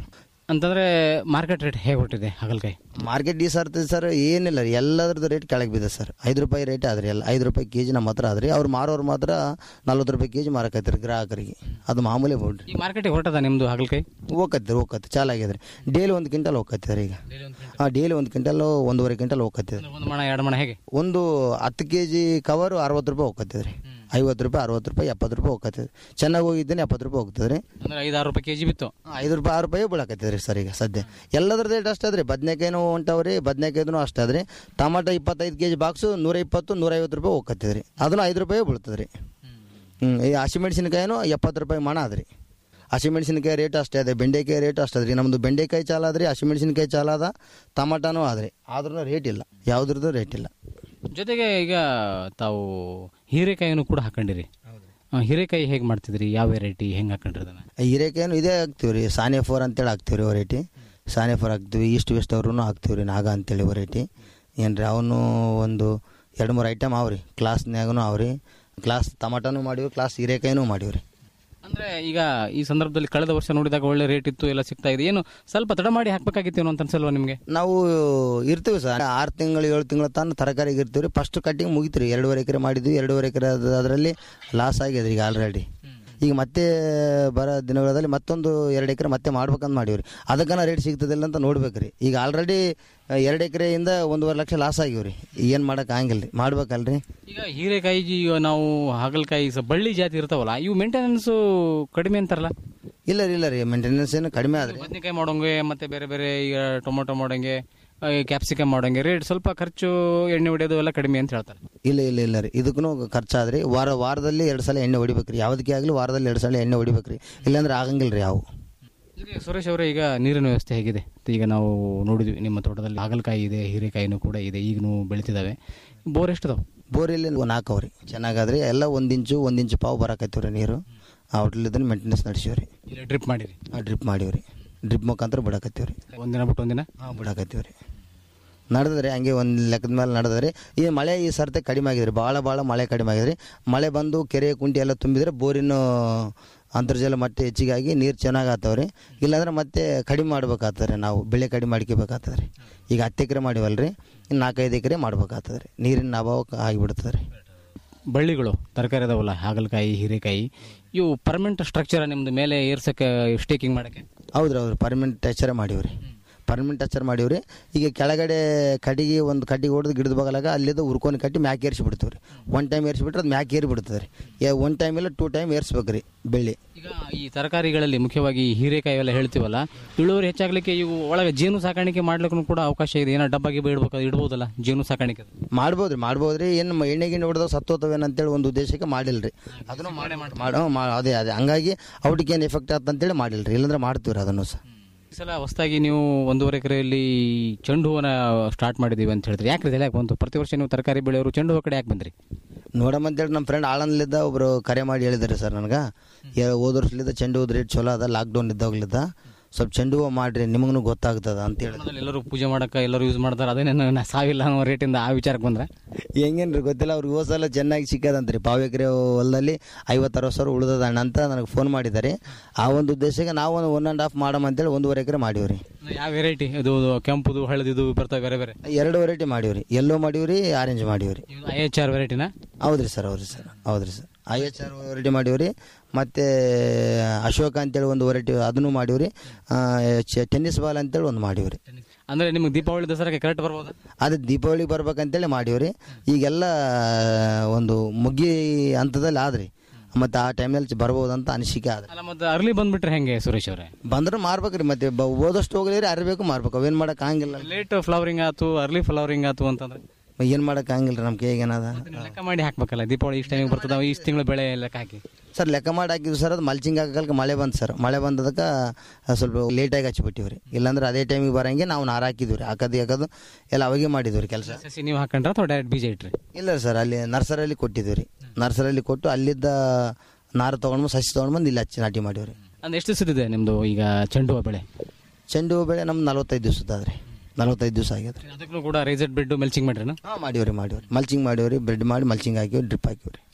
ಅಂತಂದ್ರೆ ಮಾರ್ಕೆಟ್ ರೇಟ್ ಹೇಗೆ ಹೊಟ್ಟಿದೆ ಹಾಗಲಕಾಯಿ ಮಾರ್ಕೆಟ್ ಈ ಸರ್ತಿ ಸರ್ ಏನಿಲ್ಲ ರೀ ಎಲ್ಲದ್ರದ್ದು ರೇಟ್ ಕೆಳಗೆ ಬಿದ್ದೆ ಸರ್ ಐದು ರೂಪಾಯಿ ರೇಟ್ ಆದ್ರಿ ಎಲ್ಲ ಐದು ರೂಪಾಯಿ ಕೆ ಜಿ ನಮ್ಮ ಹತ್ರ ಆದ್ರಿ ಅವ್ರು ಮಾರೋರು ಮಾತ್ರ ನಲ್ವತ್ತು ರೂಪಾಯಿ ಕೆ ಜಿ ಮಾರಕೈತ್ರಿ ಗ್ರಾಹಕರಿಗೆ ಅದು ಮಾಮೂಲಿ ಬಿಡ್ರಿ ಈ ಮಾರ್ಕೆಟಿಗೆ ಹೊರಟದ ನಿಮ್ಮದು ಹಾಗಲಕಾಯಿ ಹೋಗತ್ತೆ ಹೋಗತ್ತೆ ಚಾಲಾಗ್ಯದ್ರಿ ಡೈಲಿ ಒಂದು ಕ್ವಿಂಟಲ್ ಹೋಗತ್ತೆ ಈಗ ಹಾಂ ಡೈಲಿ ಒಂದು ಕ್ವಿಂಟಲ್ ಒಂದೂವರೆ ಕ್ವಿಂಟಲ್ ಹೋಗತ್ತೆ ಒಂದು ಮಣ ಎರಡು ಮಣ ಹೇಗೆ ಒಂದು ಹತ್ತು ಕೆ ಜಿ ಕವರು ಅರವತ್ತು ರೂಪಾಯಿ ಹೋಗತ್ತಿದ್ರಿ ಐವತ್ತು ರೂಪಾಯಿ ಅರವತ್ತು ರೂಪಾಯಿ ಎಪ್ಪತ್ತು ರೂಪಾಯಿ ಹೋಗತ್ತಿದ್ರಿ ಚೆನ್ನಾಗಿ ಹೋಗಿದ್ದೇನೆ ಎಪ್ಪತ್ತು ರೂಪಾಯಿ ಹೋಗ್ತದ್ರಿ ಅಂದ್ರೆ ಐದಾರು ರೂಪಾಯಿ ಕೆಜಿ ಬಿತ್ತು ಐದು ರೂಪಾಯಿ ಆರು ರೂಪಾಯಿ ಬೀಳಕತ್ತಿದ್ರಿ ಸರ್ ಈಗ ಸದ್ಯ ಎಲ್ಲದ್ರ ರೇಟ್ ಅಷ್ಟೇ ಅದ್ರಿ ಬದ್ನೆಕಾಯಿನೂ ಹೊಂಟವ್ರಿ ಬದ್ನೆಕಾಯ್ದು ಅಷ್ಟೇ ಅದ್ರಿ ಟಮಾಟ ಇಪ್ಪತ್ತೈದು ಕೆ ಜಿ ಬಾಕ್ಸು ನೂರ ಇಪ್ಪತ್ತು ನೂರ ಐವತ್ತು ರೂಪಾಯಿ ಹೋಗತ್ತಿದ್ರಿ ಅದನ್ನು ಐದು ರೂಪಾಯಿ ಬೀಳ್ತದ್ರಿ ಹ್ಞೂ ಈ ಹಸಿಮೆಣ್ಸಿನ್ಕಾಯಿನೂ ಎಪ್ಪತ್ತು ರೂಪಾಯಿ ಮಣ ಅದ್ರಿ ಹಸಿಮೆಣ್ಸಿನ್ಕಾಯಿ ರೇಟ್ ಅಷ್ಟೇ ಅದೇ ಬೆಂಡೆಕಾಯಿ ರೇಟ್ ಅಷ್ಟೇ ಅದ್ರಿ ನಮ್ಮದು ಬೆಂಡೆಕಾಯಿ ಚಾಲ ಅದ್ರಿ ಹಸಿಮೆಣ್ಸಿನ್ಕಾಯಿ ಚಾಲ ಅದ ಟಮಾಟನೂ ಆದ್ರಿ ಆದ್ರೂ ರೇಟ್ ಇಲ್ಲ ಯಾವುದ್ರದ್ದು ರೇಟ್ ಇಲ್ಲ ಜೊತೆಗೆ ಈಗ ತಾವು ಹೀರೆಕಾಯಿನೂ ಕೂಡ ಹಾಕೊಂಡಿರಿ ಆ, ಹೀರೆಕಾಯಿ ಹೇಗೆ ಮಾಡ್ತಿದ್ರಿ ಯಾವ ವೆರೈಟಿ ಹೆಂಗೆ ಹಾಕೊಂಡ್ರಿ ಅದನ್ನ ಹೀರೆಕಾಯಿನೂ ಇದೇ ಹಾಕ್ತೀವಿ ರೀ ಸಾನೆ ಫೋರ್ ಅಂತೇಳಿ ಹಾಕ್ತೀವಿ ರೀ ವೆರೈಟಿ ಸಾನೆ ಫೋರ್ ಹಾಕ್ತೀವಿ ಈಸ್ಟ್ ವೆಸ್ಟ್ ಅವ್ರೂ ಹಾಕ್ತೀವಿ ರೀ ನಾಗ ಅಂತೇಳಿ ವೆರೈಟಿ ಏನು ರೀ ಅವನು ಒಂದು ಎರಡು ಮೂರು ಐಟಮ್ ಅವ್ರಿ ಕ್ಲಾಸ್ನ್ಯಾಗೂ ಅವ್ರಿ ಕ್ಲಾಸ್ ಟಮಾಟನೂ ಮಾಡೀವಿ ಕ್ಲಾಸ್ ಹೀರೆಕಾಯಿನೂ ಮಾಡೀವಿ ರೀ ಅಂದ್ರೆ ಈಗ ಈ ಸಂದರ್ಭದಲ್ಲಿ ಕಳೆದ ವರ್ಷ ನೋಡಿದಾಗ ಒಳ್ಳೆ ರೇಟ್ ಇತ್ತು ಎಲ್ಲ ಸಿಗ್ತಾ ಇದೆ ಏನು ಸ್ವಲ್ಪ ತಡ ಮಾಡಿ ಹಾಕ್ಬೇಕಾಗಿತ್ತೇನೋ ಅಂತ ಅನ್ಸಲ್ವಾ ನಿಮಗೆ ನಾವು ಇರ್ತೀವಿ ಸರ್ ಆರು ತಿಂಗಳು ಏಳು ತಿಂಗಳ ತನಕ ತರಕಾರಿಗೆ ಇರ್ತೀವಿ ರೀ ಫಸ್ಟ್ ಕಟ್ಟಿಂಗ್ ಮುಗಿತು ರೀ ಎರಡೂವರೆ ಎಕರೆ ಮಾಡಿದ್ವಿ ಎರಡೂವರೆ ಎಕರೆ ಅದರಲ್ಲಿ ಲಾಸ್ ಆಗಿದೆ ಈಗ ಆಲ್ರೆಡಿ ಈಗ ಮತ್ತೆ ಬರೋ ದಿನಗಳಲ್ಲಿ ಮತ್ತೊಂದು ಎರಡು ಎಕರೆ ಮತ್ತೆ ಮಾಡ್ಬೇಕಂತ ಮಾಡೀವಿ ರೀ ಅದಕ್ಕನ ರೇಟ್ ಸಿಗ್ತದಿಲ್ಲ ಅಂತ ನೋಡ್ಬೇಕು ರೀ ಈಗ ಆಲ್ರೆಡಿ ಎರಡು ಎಕರೆಯಿಂದ ಒಂದೂವರೆ ಲಕ್ಷ ಲಾಸ್ ಆಗಿವಿ ರೀ ಏನು ಮಾಡೋಕೆ ಆಗಂಗಿಲ್ಲ ರೀ ಮಾಡ್ಬೇಕಲ್ರಿ ಈಗ ಹೀರೆಕಾಯಿ ಈಗ ನಾವು ಹಾಗಲಕಾಯಿ ಸ- ಬಳ್ಳಿ ಜಾತಿ ಇರ್ತಾವಲ್ಲ ಇವು ಮೇಂಟೆನೆನ್ಸ್ ಕಡಿಮೆ ಅಂತಾರಲ್ಲ ಇಲ್ಲ ರೀ ಇಲ್ಲ ರೀ ಮೇಂಟೆನೆನ್ಸ್ ಏನು ಕಡಿಮೆ ಆದ್ರಿ ಬದನೆಕಾಯಿ ಮಾಡೋಂಗೆ ಮತ್ತೆ ಬೇರೆ ಬೇರೆ ಈಗ ಟೊಮೊಟೊ ಮಾಡೋಂಗೆ ಕ್ಯಾಪ್ಸಿಕಮ್ ಮಾಡೋಂಗೆ ರೇಟ್ ಸ್ವಲ್ಪ ಖರ್ಚು ಎಣ್ಣೆ ಹೊಡೆಯೋದು ಎಲ್ಲ ಕಡಿಮೆ ಅಂತ ಹೇಳ್ತಾರೆ ಇಲ್ಲ ಇಲ್ಲ ಇಲ್ಲ ರೀ ಇದಕ್ಕೂ ಖರ್ಚಾದ್ರಿ ವಾರ ವಾರದಲ್ಲಿ ಎರಡು ಸಲ ಎಣ್ಣೆ ಹೊಡಿಬೇಕು ರೀ ಯಾವುದಕ್ಕೆ ಆಗಲಿ ವಾರದಲ್ಲಿ ಎರಡು ಸಲ ಎಣ್ಣೆ ಹೊಡಿಬೇಕು ರೀ ಇಲ್ಲಾಂದ್ರೆ ಆಗಂಗಿಲ್ಲ ರೀ ಯಾವ ಜೊತೆಗೆ ಸುರೇಶ್ ಅವರೇ ಈಗ ನೀರಿನ ವ್ಯವಸ್ಥೆ ಹೇಗಿದೆ ಈಗ ನಾವು ನೋಡಿದ್ವಿ ನಿಮ್ಮ ತೋಟದಲ್ಲಿ ಹಾಗಲಕಾಯಿ ಇದೆ ಹೀರೆಕಾಯಿನೂ ಕೂಡ ಇದೆ ಈಗನೂ ಬೆಳಿತಿದ್ದಾವೆ ಬೋರ್ ಎಷ್ಟಿದಾವೆ ಬೋರಲ್ಲಿ ನಾಲ್ಕು ಅವ್ರಿ ಚೆನ್ನಾಗಾದ್ರಿ ಎಲ್ಲ ಒಂದು ಇಂಚು ಒಂದು ಇಂಚು ಪಾವು ಬರಾಕತ್ತೀವಿ ರೀ ನೀರು ಔಟ್ಲಿದ್ದನ್ನು ಮೇಂಟೆನೆನ್ಸ್ ನಡೆಸೀವಿ ರೀ ಇಲ್ಲ ಡ್ರಿಪ್ ಮಾಡಿರಿ ಡ್ರಿಪ್ ಮಾಡೀವಿ ರೀ ಡ್ರಿಪ್ ಮುಖಾಂತರ ಬಿಡಾಕತ್ತೀವಿ ರೀ ಒಂದಿನ ಬಿಟ್ಟು ಒಂದಿನ ಹಾಂ ಬಿಡಾಕತ್ತೀವಿ ರೀ ನಡೆದ್ರಿ ಹಂಗೆ ಒಂದು ಲೆಕ್ಕದ ಮೇಲೆ ನಡೆದ್ರಿ ಈ ಮಳೆ ಈ ಸರ್ತೆ ಕಡಿಮೆ ಆಗಿದ್ರಿ ಭಾಳ ಭಾಳ ಮಳೆ ಕಡಿಮೆ ಆಗಿದ್ರಿ ಮಳೆ ಬಂದು ಕೆರೆ ಕುಂಟಿ ಎಲ್ಲ ತುಂಬಿದ್ರೆ ಬೋರಿನ ಅಂತರ್ಜಲ ಮಟ್ಟ ಹೆಚ್ಚಿಗೆ ಆಗಿ ನೀರು ಚೆನ್ನಾಗಿ ಆಗ್ತಾವ್ರಿ ಇಲ್ಲಾಂದ್ರೆ ಮತ್ತೆ ಕಡಿಮೆ ಮಾಡ್ಬೇಕಾಗ್ತದೆ ರೀ ನಾವು ಬೆಳೆ ಕಡಿಮೆ ಮಾಡ್ಕೋಬೇಕಾಗ್ತದೆ ರೀ ಈಗ ಹತ್ತು ಎಕರೆ ಮಾಡಿವಲ್ರಿ ಇನ್ನು ನಾಲ್ಕೈದು ಎಕರೆ ಮಾಡ್ಬೇಕಾಗ್ತದೆ ರೀ ನೀರಿನ ಅಭಾವ ಆಗಿಬಿಡ್ತದೆ ರೀ ಬಳ್ಳಿಗಳು ತರಕಾರಿ ಅದಾವಲ್ಲ ಹಾಗಲಕಾಯಿ ಹೀರೆಕಾಯಿ ಇವು ಪರ್ಮನೆಂಟ್ ಸ್ಟ್ರಕ್ಚರ್ ನಿಮ್ದು ಮೇಲೆ ಏರ್ಸಕ್ಕೆ ಸ್ಟೇಕಿಂಗ್ ಮಾಡಕ್ಕೆ ಹೌದ್ರಿ ಹೌದ್ರಿ ಪರ್ಮನೆಂಟ್ ಟಚರ್ ಮಾಡೀವಿ ರೀ ಪರ್ಮನೆಂಟ್ ಟಚರ್ ಮಾಡೀವಿ ರೀ ಈಗ ಕೆಳಗಡೆ ಕಟ್ಟಿಗೆ ಒಂದು ಕಟ್ಟಿಗೆ ಹೊಡೆದು ಗಿಡದ ಬಗಲಾಗ ಅಲ್ಲಿದ್ದು ಉರ್ಕೊಂಡು ಕಟ್ಟಿ ಮ್ಯಾಕ್ ಏರಿಸಿ ಬಿಡ್ತೀವಿ ರೀ ಒನ್ ಟೈಮ್ ಏರಿಸಿಬಿಟ್ರೆ ಅದು ಮ್ಯಾಕ್ ಏರಿ ಬಿಡ್ತದೆ ರೀ ಒನ್ ಟೈಮ್ ಇಲ್ಲ ಟೂ ಟೈಮ್ ಏರಿಸ್ಬೇಕು ರೀ ಬೆಳ್ಳಿ ಈಗ ಈ ತರಕಾರಿಗಳಲ್ಲಿ ಮುಖ್ಯವಾಗಿ ಹೀರೆಕಾಯಿ ಎಲ್ಲ ಹೇಳ್ತೀವಲ್ಲ ಇಳುವರಿ ಹೆಚ್ಚಾಗ್ಲಿಕ್ಕೆ ಇವು ಒಳಗೆ ಜೇನು ಸಾಕಾಣಿಕೆ ಮಾಡ್ಲಿಕ್ಕೂ ಕೂಡ ಅವಕಾಶ ಇದೆ ಏನೋ ಡಬ್ಬಾಗಿ ಇಡ್ಬೇಕು ಇಡ್ಬೋದಲ್ಲ ಜೇನು ಸಾಕಾಣಿಕೆ ಮಾಡ್ಬೋದು ರೀ ಮಾಡ್ಬೋದು ರೀ ಏನು ಎಣ್ಣೆ ಗಿಣ್ಣೆ ಹೊಡೆದಾಗ ಸತ್ತೋತವೇನು ಅಂತೇಳಿ ಒಂದು ಉದ್ದೇಶಕ್ಕೆ ಮಾಡಿಲ್ಲ ರೀ ಅದನ್ನು ಮಾಡಿ ಅದೇ ಅದೇ ಹಂಗಾಗಿ ಔಟಿಗೆ ಏನು ಎಫೆಕ್ಟ್ ಆಗ್ತದೆ ಅಂತೇಳಿ ಮಾಡಿಲ್ಲ ರೀ ಇಲ್ಲಾಂದ್ರೆ ಮಾಡ್ತೀವಿ ರೀ ಅದನ್ನು ಸಹ ಈ ಸಲ ಹೊಸದಾಗಿ ನೀವು ಒಂದೂವರೆ ಎಕರೆಯಲ್ಲಿ ಚೆಂಡು ಹೂವನ ಸ್ಟಾರ್ಟ್ ಮಾಡಿದೀವಿ ಅಂತ ಹೇಳಿದ್ರೆ ಯಾಕೆ ಇದೆಲ್ಲ ಯಾಕೆ ಬಂತು ಪ್ರತಿ ವರ್ಷ ನೀವು ತರಕಾರಿ ಬೆಳೆಯೋರು ಚೆಂಡು ಹೂವು ಕಡೆ ಯಾಕೆ ಬಂದ್ರಿ ನೋಡಮ್ಮ ಅಂತೇಳಿ ನಮ್ಮ ಫ್ರೆಂಡ್ ಆಳಂದ್ಲಿದ್ದ ಒಬ್ರು ಕರೆ ಮಾಡಿ ಹೇಳಿದ್ದಾರೆ ಸರ್ ನನಗೆ ಹೋದ ವರ್ಷಲಿದ್ದ ಚೆಂಡು ಹೂದ್ ರೇಟ್ ಚಲೋ ಅದ ಲಾಕ್ಡೌನ್ ಇದ್ದಾಗಲಿದ್ದ ಸ್ವಲ್ಪ ಚೆಂಡು ಹೂವು ಮಾಡ್ರಿ ನಿಮಗೂ ಗೊತ್ತಾಗ್ತದ ಅಂತ ಹೇಳಿ ಮನೆಯಲ್ಲಿ ಎಲ್ಲರೂ ಪೂಜೆ ಮಾಡಕ್ಕೆ ಎಲ್ಲರೂ ಯೂಸ್ ಮಾಡ್ತಾರೆ ಅದೇನೇನು ನಾ ಸಾವಿಲ್ಲ ಅನ್ನೋ ರೇಟಿಂದ ಆ ವಿಚಾರಕ್ಕೆ ಬಂದ್ರೆ ಹೆಂಗೇನ್ರಿ ಗೊತ್ತಿಲ್ಲ ಅವ್ರಿಗೆ ಹೋದ ಸಲ ಚೆನ್ನಾಗಿ ಸಿಕ್ಕದಂತ್ರಿ ಪಾವು ಎಕರೆ ಹೊಲದಲ್ಲಿ ಐವತ್ತು ಅರವತ್ತು ಸಾವಿರ ಉಳಿದದ ಅಣ್ಣ ಅಂತ ನನಗೆ ಫೋನ್ ಮಾಡಿದ್ದಾರೆ ಆ ಒಂದು ಉದ್ದೇಶಕ್ಕೆ ನಾವು ಒಂದು ಒನ್ ಆ್ಯಂಡ್ ಹಾಫ್ ಮಾಡಮ್ಮ ಅಂತೇಳಿ ಒಂದೂವರೆ ಎಕರೆ ಮಾಡೀವಿ ಯಾವ ವೆರೈಟಿ ಇದು ಕೆಂಪುದು ಹಳದಿದು ಬರ್ತವೆ ಬೇರೆ ಬೇರೆ ಎರಡು ವೆರೈಟಿ ಮಾಡೀವಿ ರೀ ಎಲ್ಲೋ ಮಾಡೀವಿ ರೀ ಆರೆಂಜ್ ಮಾಡೀವಿ ರೀ ಐ ಎಚ್ ಆರ್ ವೆರೈಟಿನ ಹೌದ್ರಿ ಸರ್ ಹೌದ್ರಿ ಸರ್ ಹೌದ್ರಿ sir I H R variety ಮಾಡೀವಿ ರೀ ಮತ್ತು ಅಶೋಕ ಅಂತೇಳಿ ಒಂದು ವೆರೈಟಿ ಅದನ್ನು ಮಾಡೀವಿ ರೀ ಟೆನ್ನಿಸ್ ಬಾಲ್ ಅಂತೇಳಿ ಒಂದು ಮಾಡೀವಿ ರೀ ಅಂದ್ರೆ ನಿಮ್ಗೆ ದೀಪಾವಳಿ ದಸರಾಕ್ಕೆ ಕರೆಕ್ಟ್ ಬರ್ಬೋದಾ ಅದು ದೀಪಾವಳಿ ಬರ್ಬೇಕಂತೇಳಿ ಮಾಡೀವಿ ರೀ ಈಗೆಲ್ಲ ಒಂದು ಮುಗ್ಗಿ ಹಂತದಲ್ಲಿ ಆದ್ರಿ ಮತ್ತು ಆ ಟೈಮ್ನಲ್ಲಿ ಬರ್ಬೋದಂತ ಅನಿಸಿಕೆ ಆದ್ರಿ ಅಲ್ಲ ಮತ್ತೆ ಅರ್ಲಿ ಬಂದ್ಬಿಟ್ರೆ ಹೆಂಗೆ ಸುರೇಶ್ ಅವರೇ ಬಂದ್ರೆ ಮಾರ್ಬೇಕ್ರಿ ಮತ್ತೆ ಬ- ಓದಷ್ಟು ಹೋಗಲಿ ರೀ ಅರಿಬೇಕು ಮಾರ್ಬೇಕು ಅವೇನು ಮಾಡಕ್ಕೆ ಆಗಂಗಿಲ್ಲ ಲೇಟ್ ಫ್ಲವರಿಂಗ್ ಆತು ಅರ್ಲಿ ಫ್ಲವರಿಂಗ್ ಆತು ಅಂತಂದ್ರೆ ಏನು ಮಾಡಕ್ಕೆ ಆಗಂಗಿಲ್ಲ ರೀ ನಮ್ಮ ಕೈಗೆ ಏನದ ನೀವು ಲೆಕ್ಕ ಮಾಡಿ ಹಾಕ್ಬೇಕಲ್ಲ ದೀಪಾವಳಿ ಇಷ್ಟು ಟೈಮಿಗೆ ಬರ್ತದ ಇಷ್ಟು ತಿಂಗಳು ಬೆಳೆ ಲೆಕ್ಕ ಹಾಕಿ ಸರ್ ಲೆಕ್ಕ ಮಾಡಿ ಹಾಕಿದ್ವಿ ಸರ್ ಅದು ಮಲ್ಚಿಂಗ್ ಹಾಕಲ್ಕ ಮಳೆ ಬಂತು ಸರ್ ಮಳೆ ಬಂದದಕ್ಕೆ ಸ್ವಲ್ಪ ಲೇಟಾಗಿ ಹಚ್ಚಿಬಿಟ್ಟಿವಿ ರೀ ಇಲ್ಲಾಂದ್ರೆ ಅದೇ ಟೈಮಿಗೆ ಬರಂಗೆ ನಾವು ನಾರು ಹಾಕಿದ್ವಿ ರೀ ಹಾಕೋದು ಹಾಕೋದು ಎಲ್ಲ ಅವಾಗೆ ಮಾಡಿದ್ವಿ ರೀ ಕೆಲಸ ಸಸಿ ನೀವು ಹಾಕೊಂಡ್ರೆ ಅಥವಾ ಡೈರೆಕ್ಟ್ ಬೀಜ ಇಟ್ರಿ ಇಲ್ಲ ಸರ್ ಅಲ್ಲಿ ನರ್ಸರಿಯಲ್ಲಿ ಕೊಟ್ಟಿದ್ವಿ ರೀ ನರ್ಸರಿಯಲ್ಲಿ ಕೊಟ್ಟು ಅಲ್ಲಿದ್ದ ನಾರು ತೊಗೊಂಡು ಸಸಿ ತೊಗೊಂಡು ಬಂದು ಇಲ್ಲಿ ಹಚ್ಚಿ ನಾಟಿ ಮಾಡೀವಿ ರೀ ಅಂದ್ರೆ ಎಷ್ಟು ದಿವಸದಿದೆ ನಿಮ್ಮದು ಈಗ ಚೆಂಡು ಹೂವು ಬೆಳೆ ಚೆಂಡು ಹೂ ಬೆಳೆ ನಮ್ದು ನಲವತ್ತೈದು ದಿವಸದಾದ್ರಿ ನಲವತ್ತೈದು ದಿವಸ ಆಗ್ಯದ ರೀ ಅದಕ್ಕೂ ಕೂಡ ರೈಸೆಡ್ ಬೆಡ್ ಮೆಲ್ಚಿಂಗ್ ಮಾಡ್ರಿ ಹಾಂ ಮಾಡೀವಿ ರೀ ಮಾಡೀವಿ ರೀ ಮಲ್ಚಿಂಗ್ ಮಾಡೀವಿ ರೀ ಬ್ರೆಡ್ ಮಾಡಿ ಮಲ್ಚಿಂಗ್ ಹಾಕಿವಿ ಡ್ರಿಪ್ ಹಾಕಿವಿ ರೀ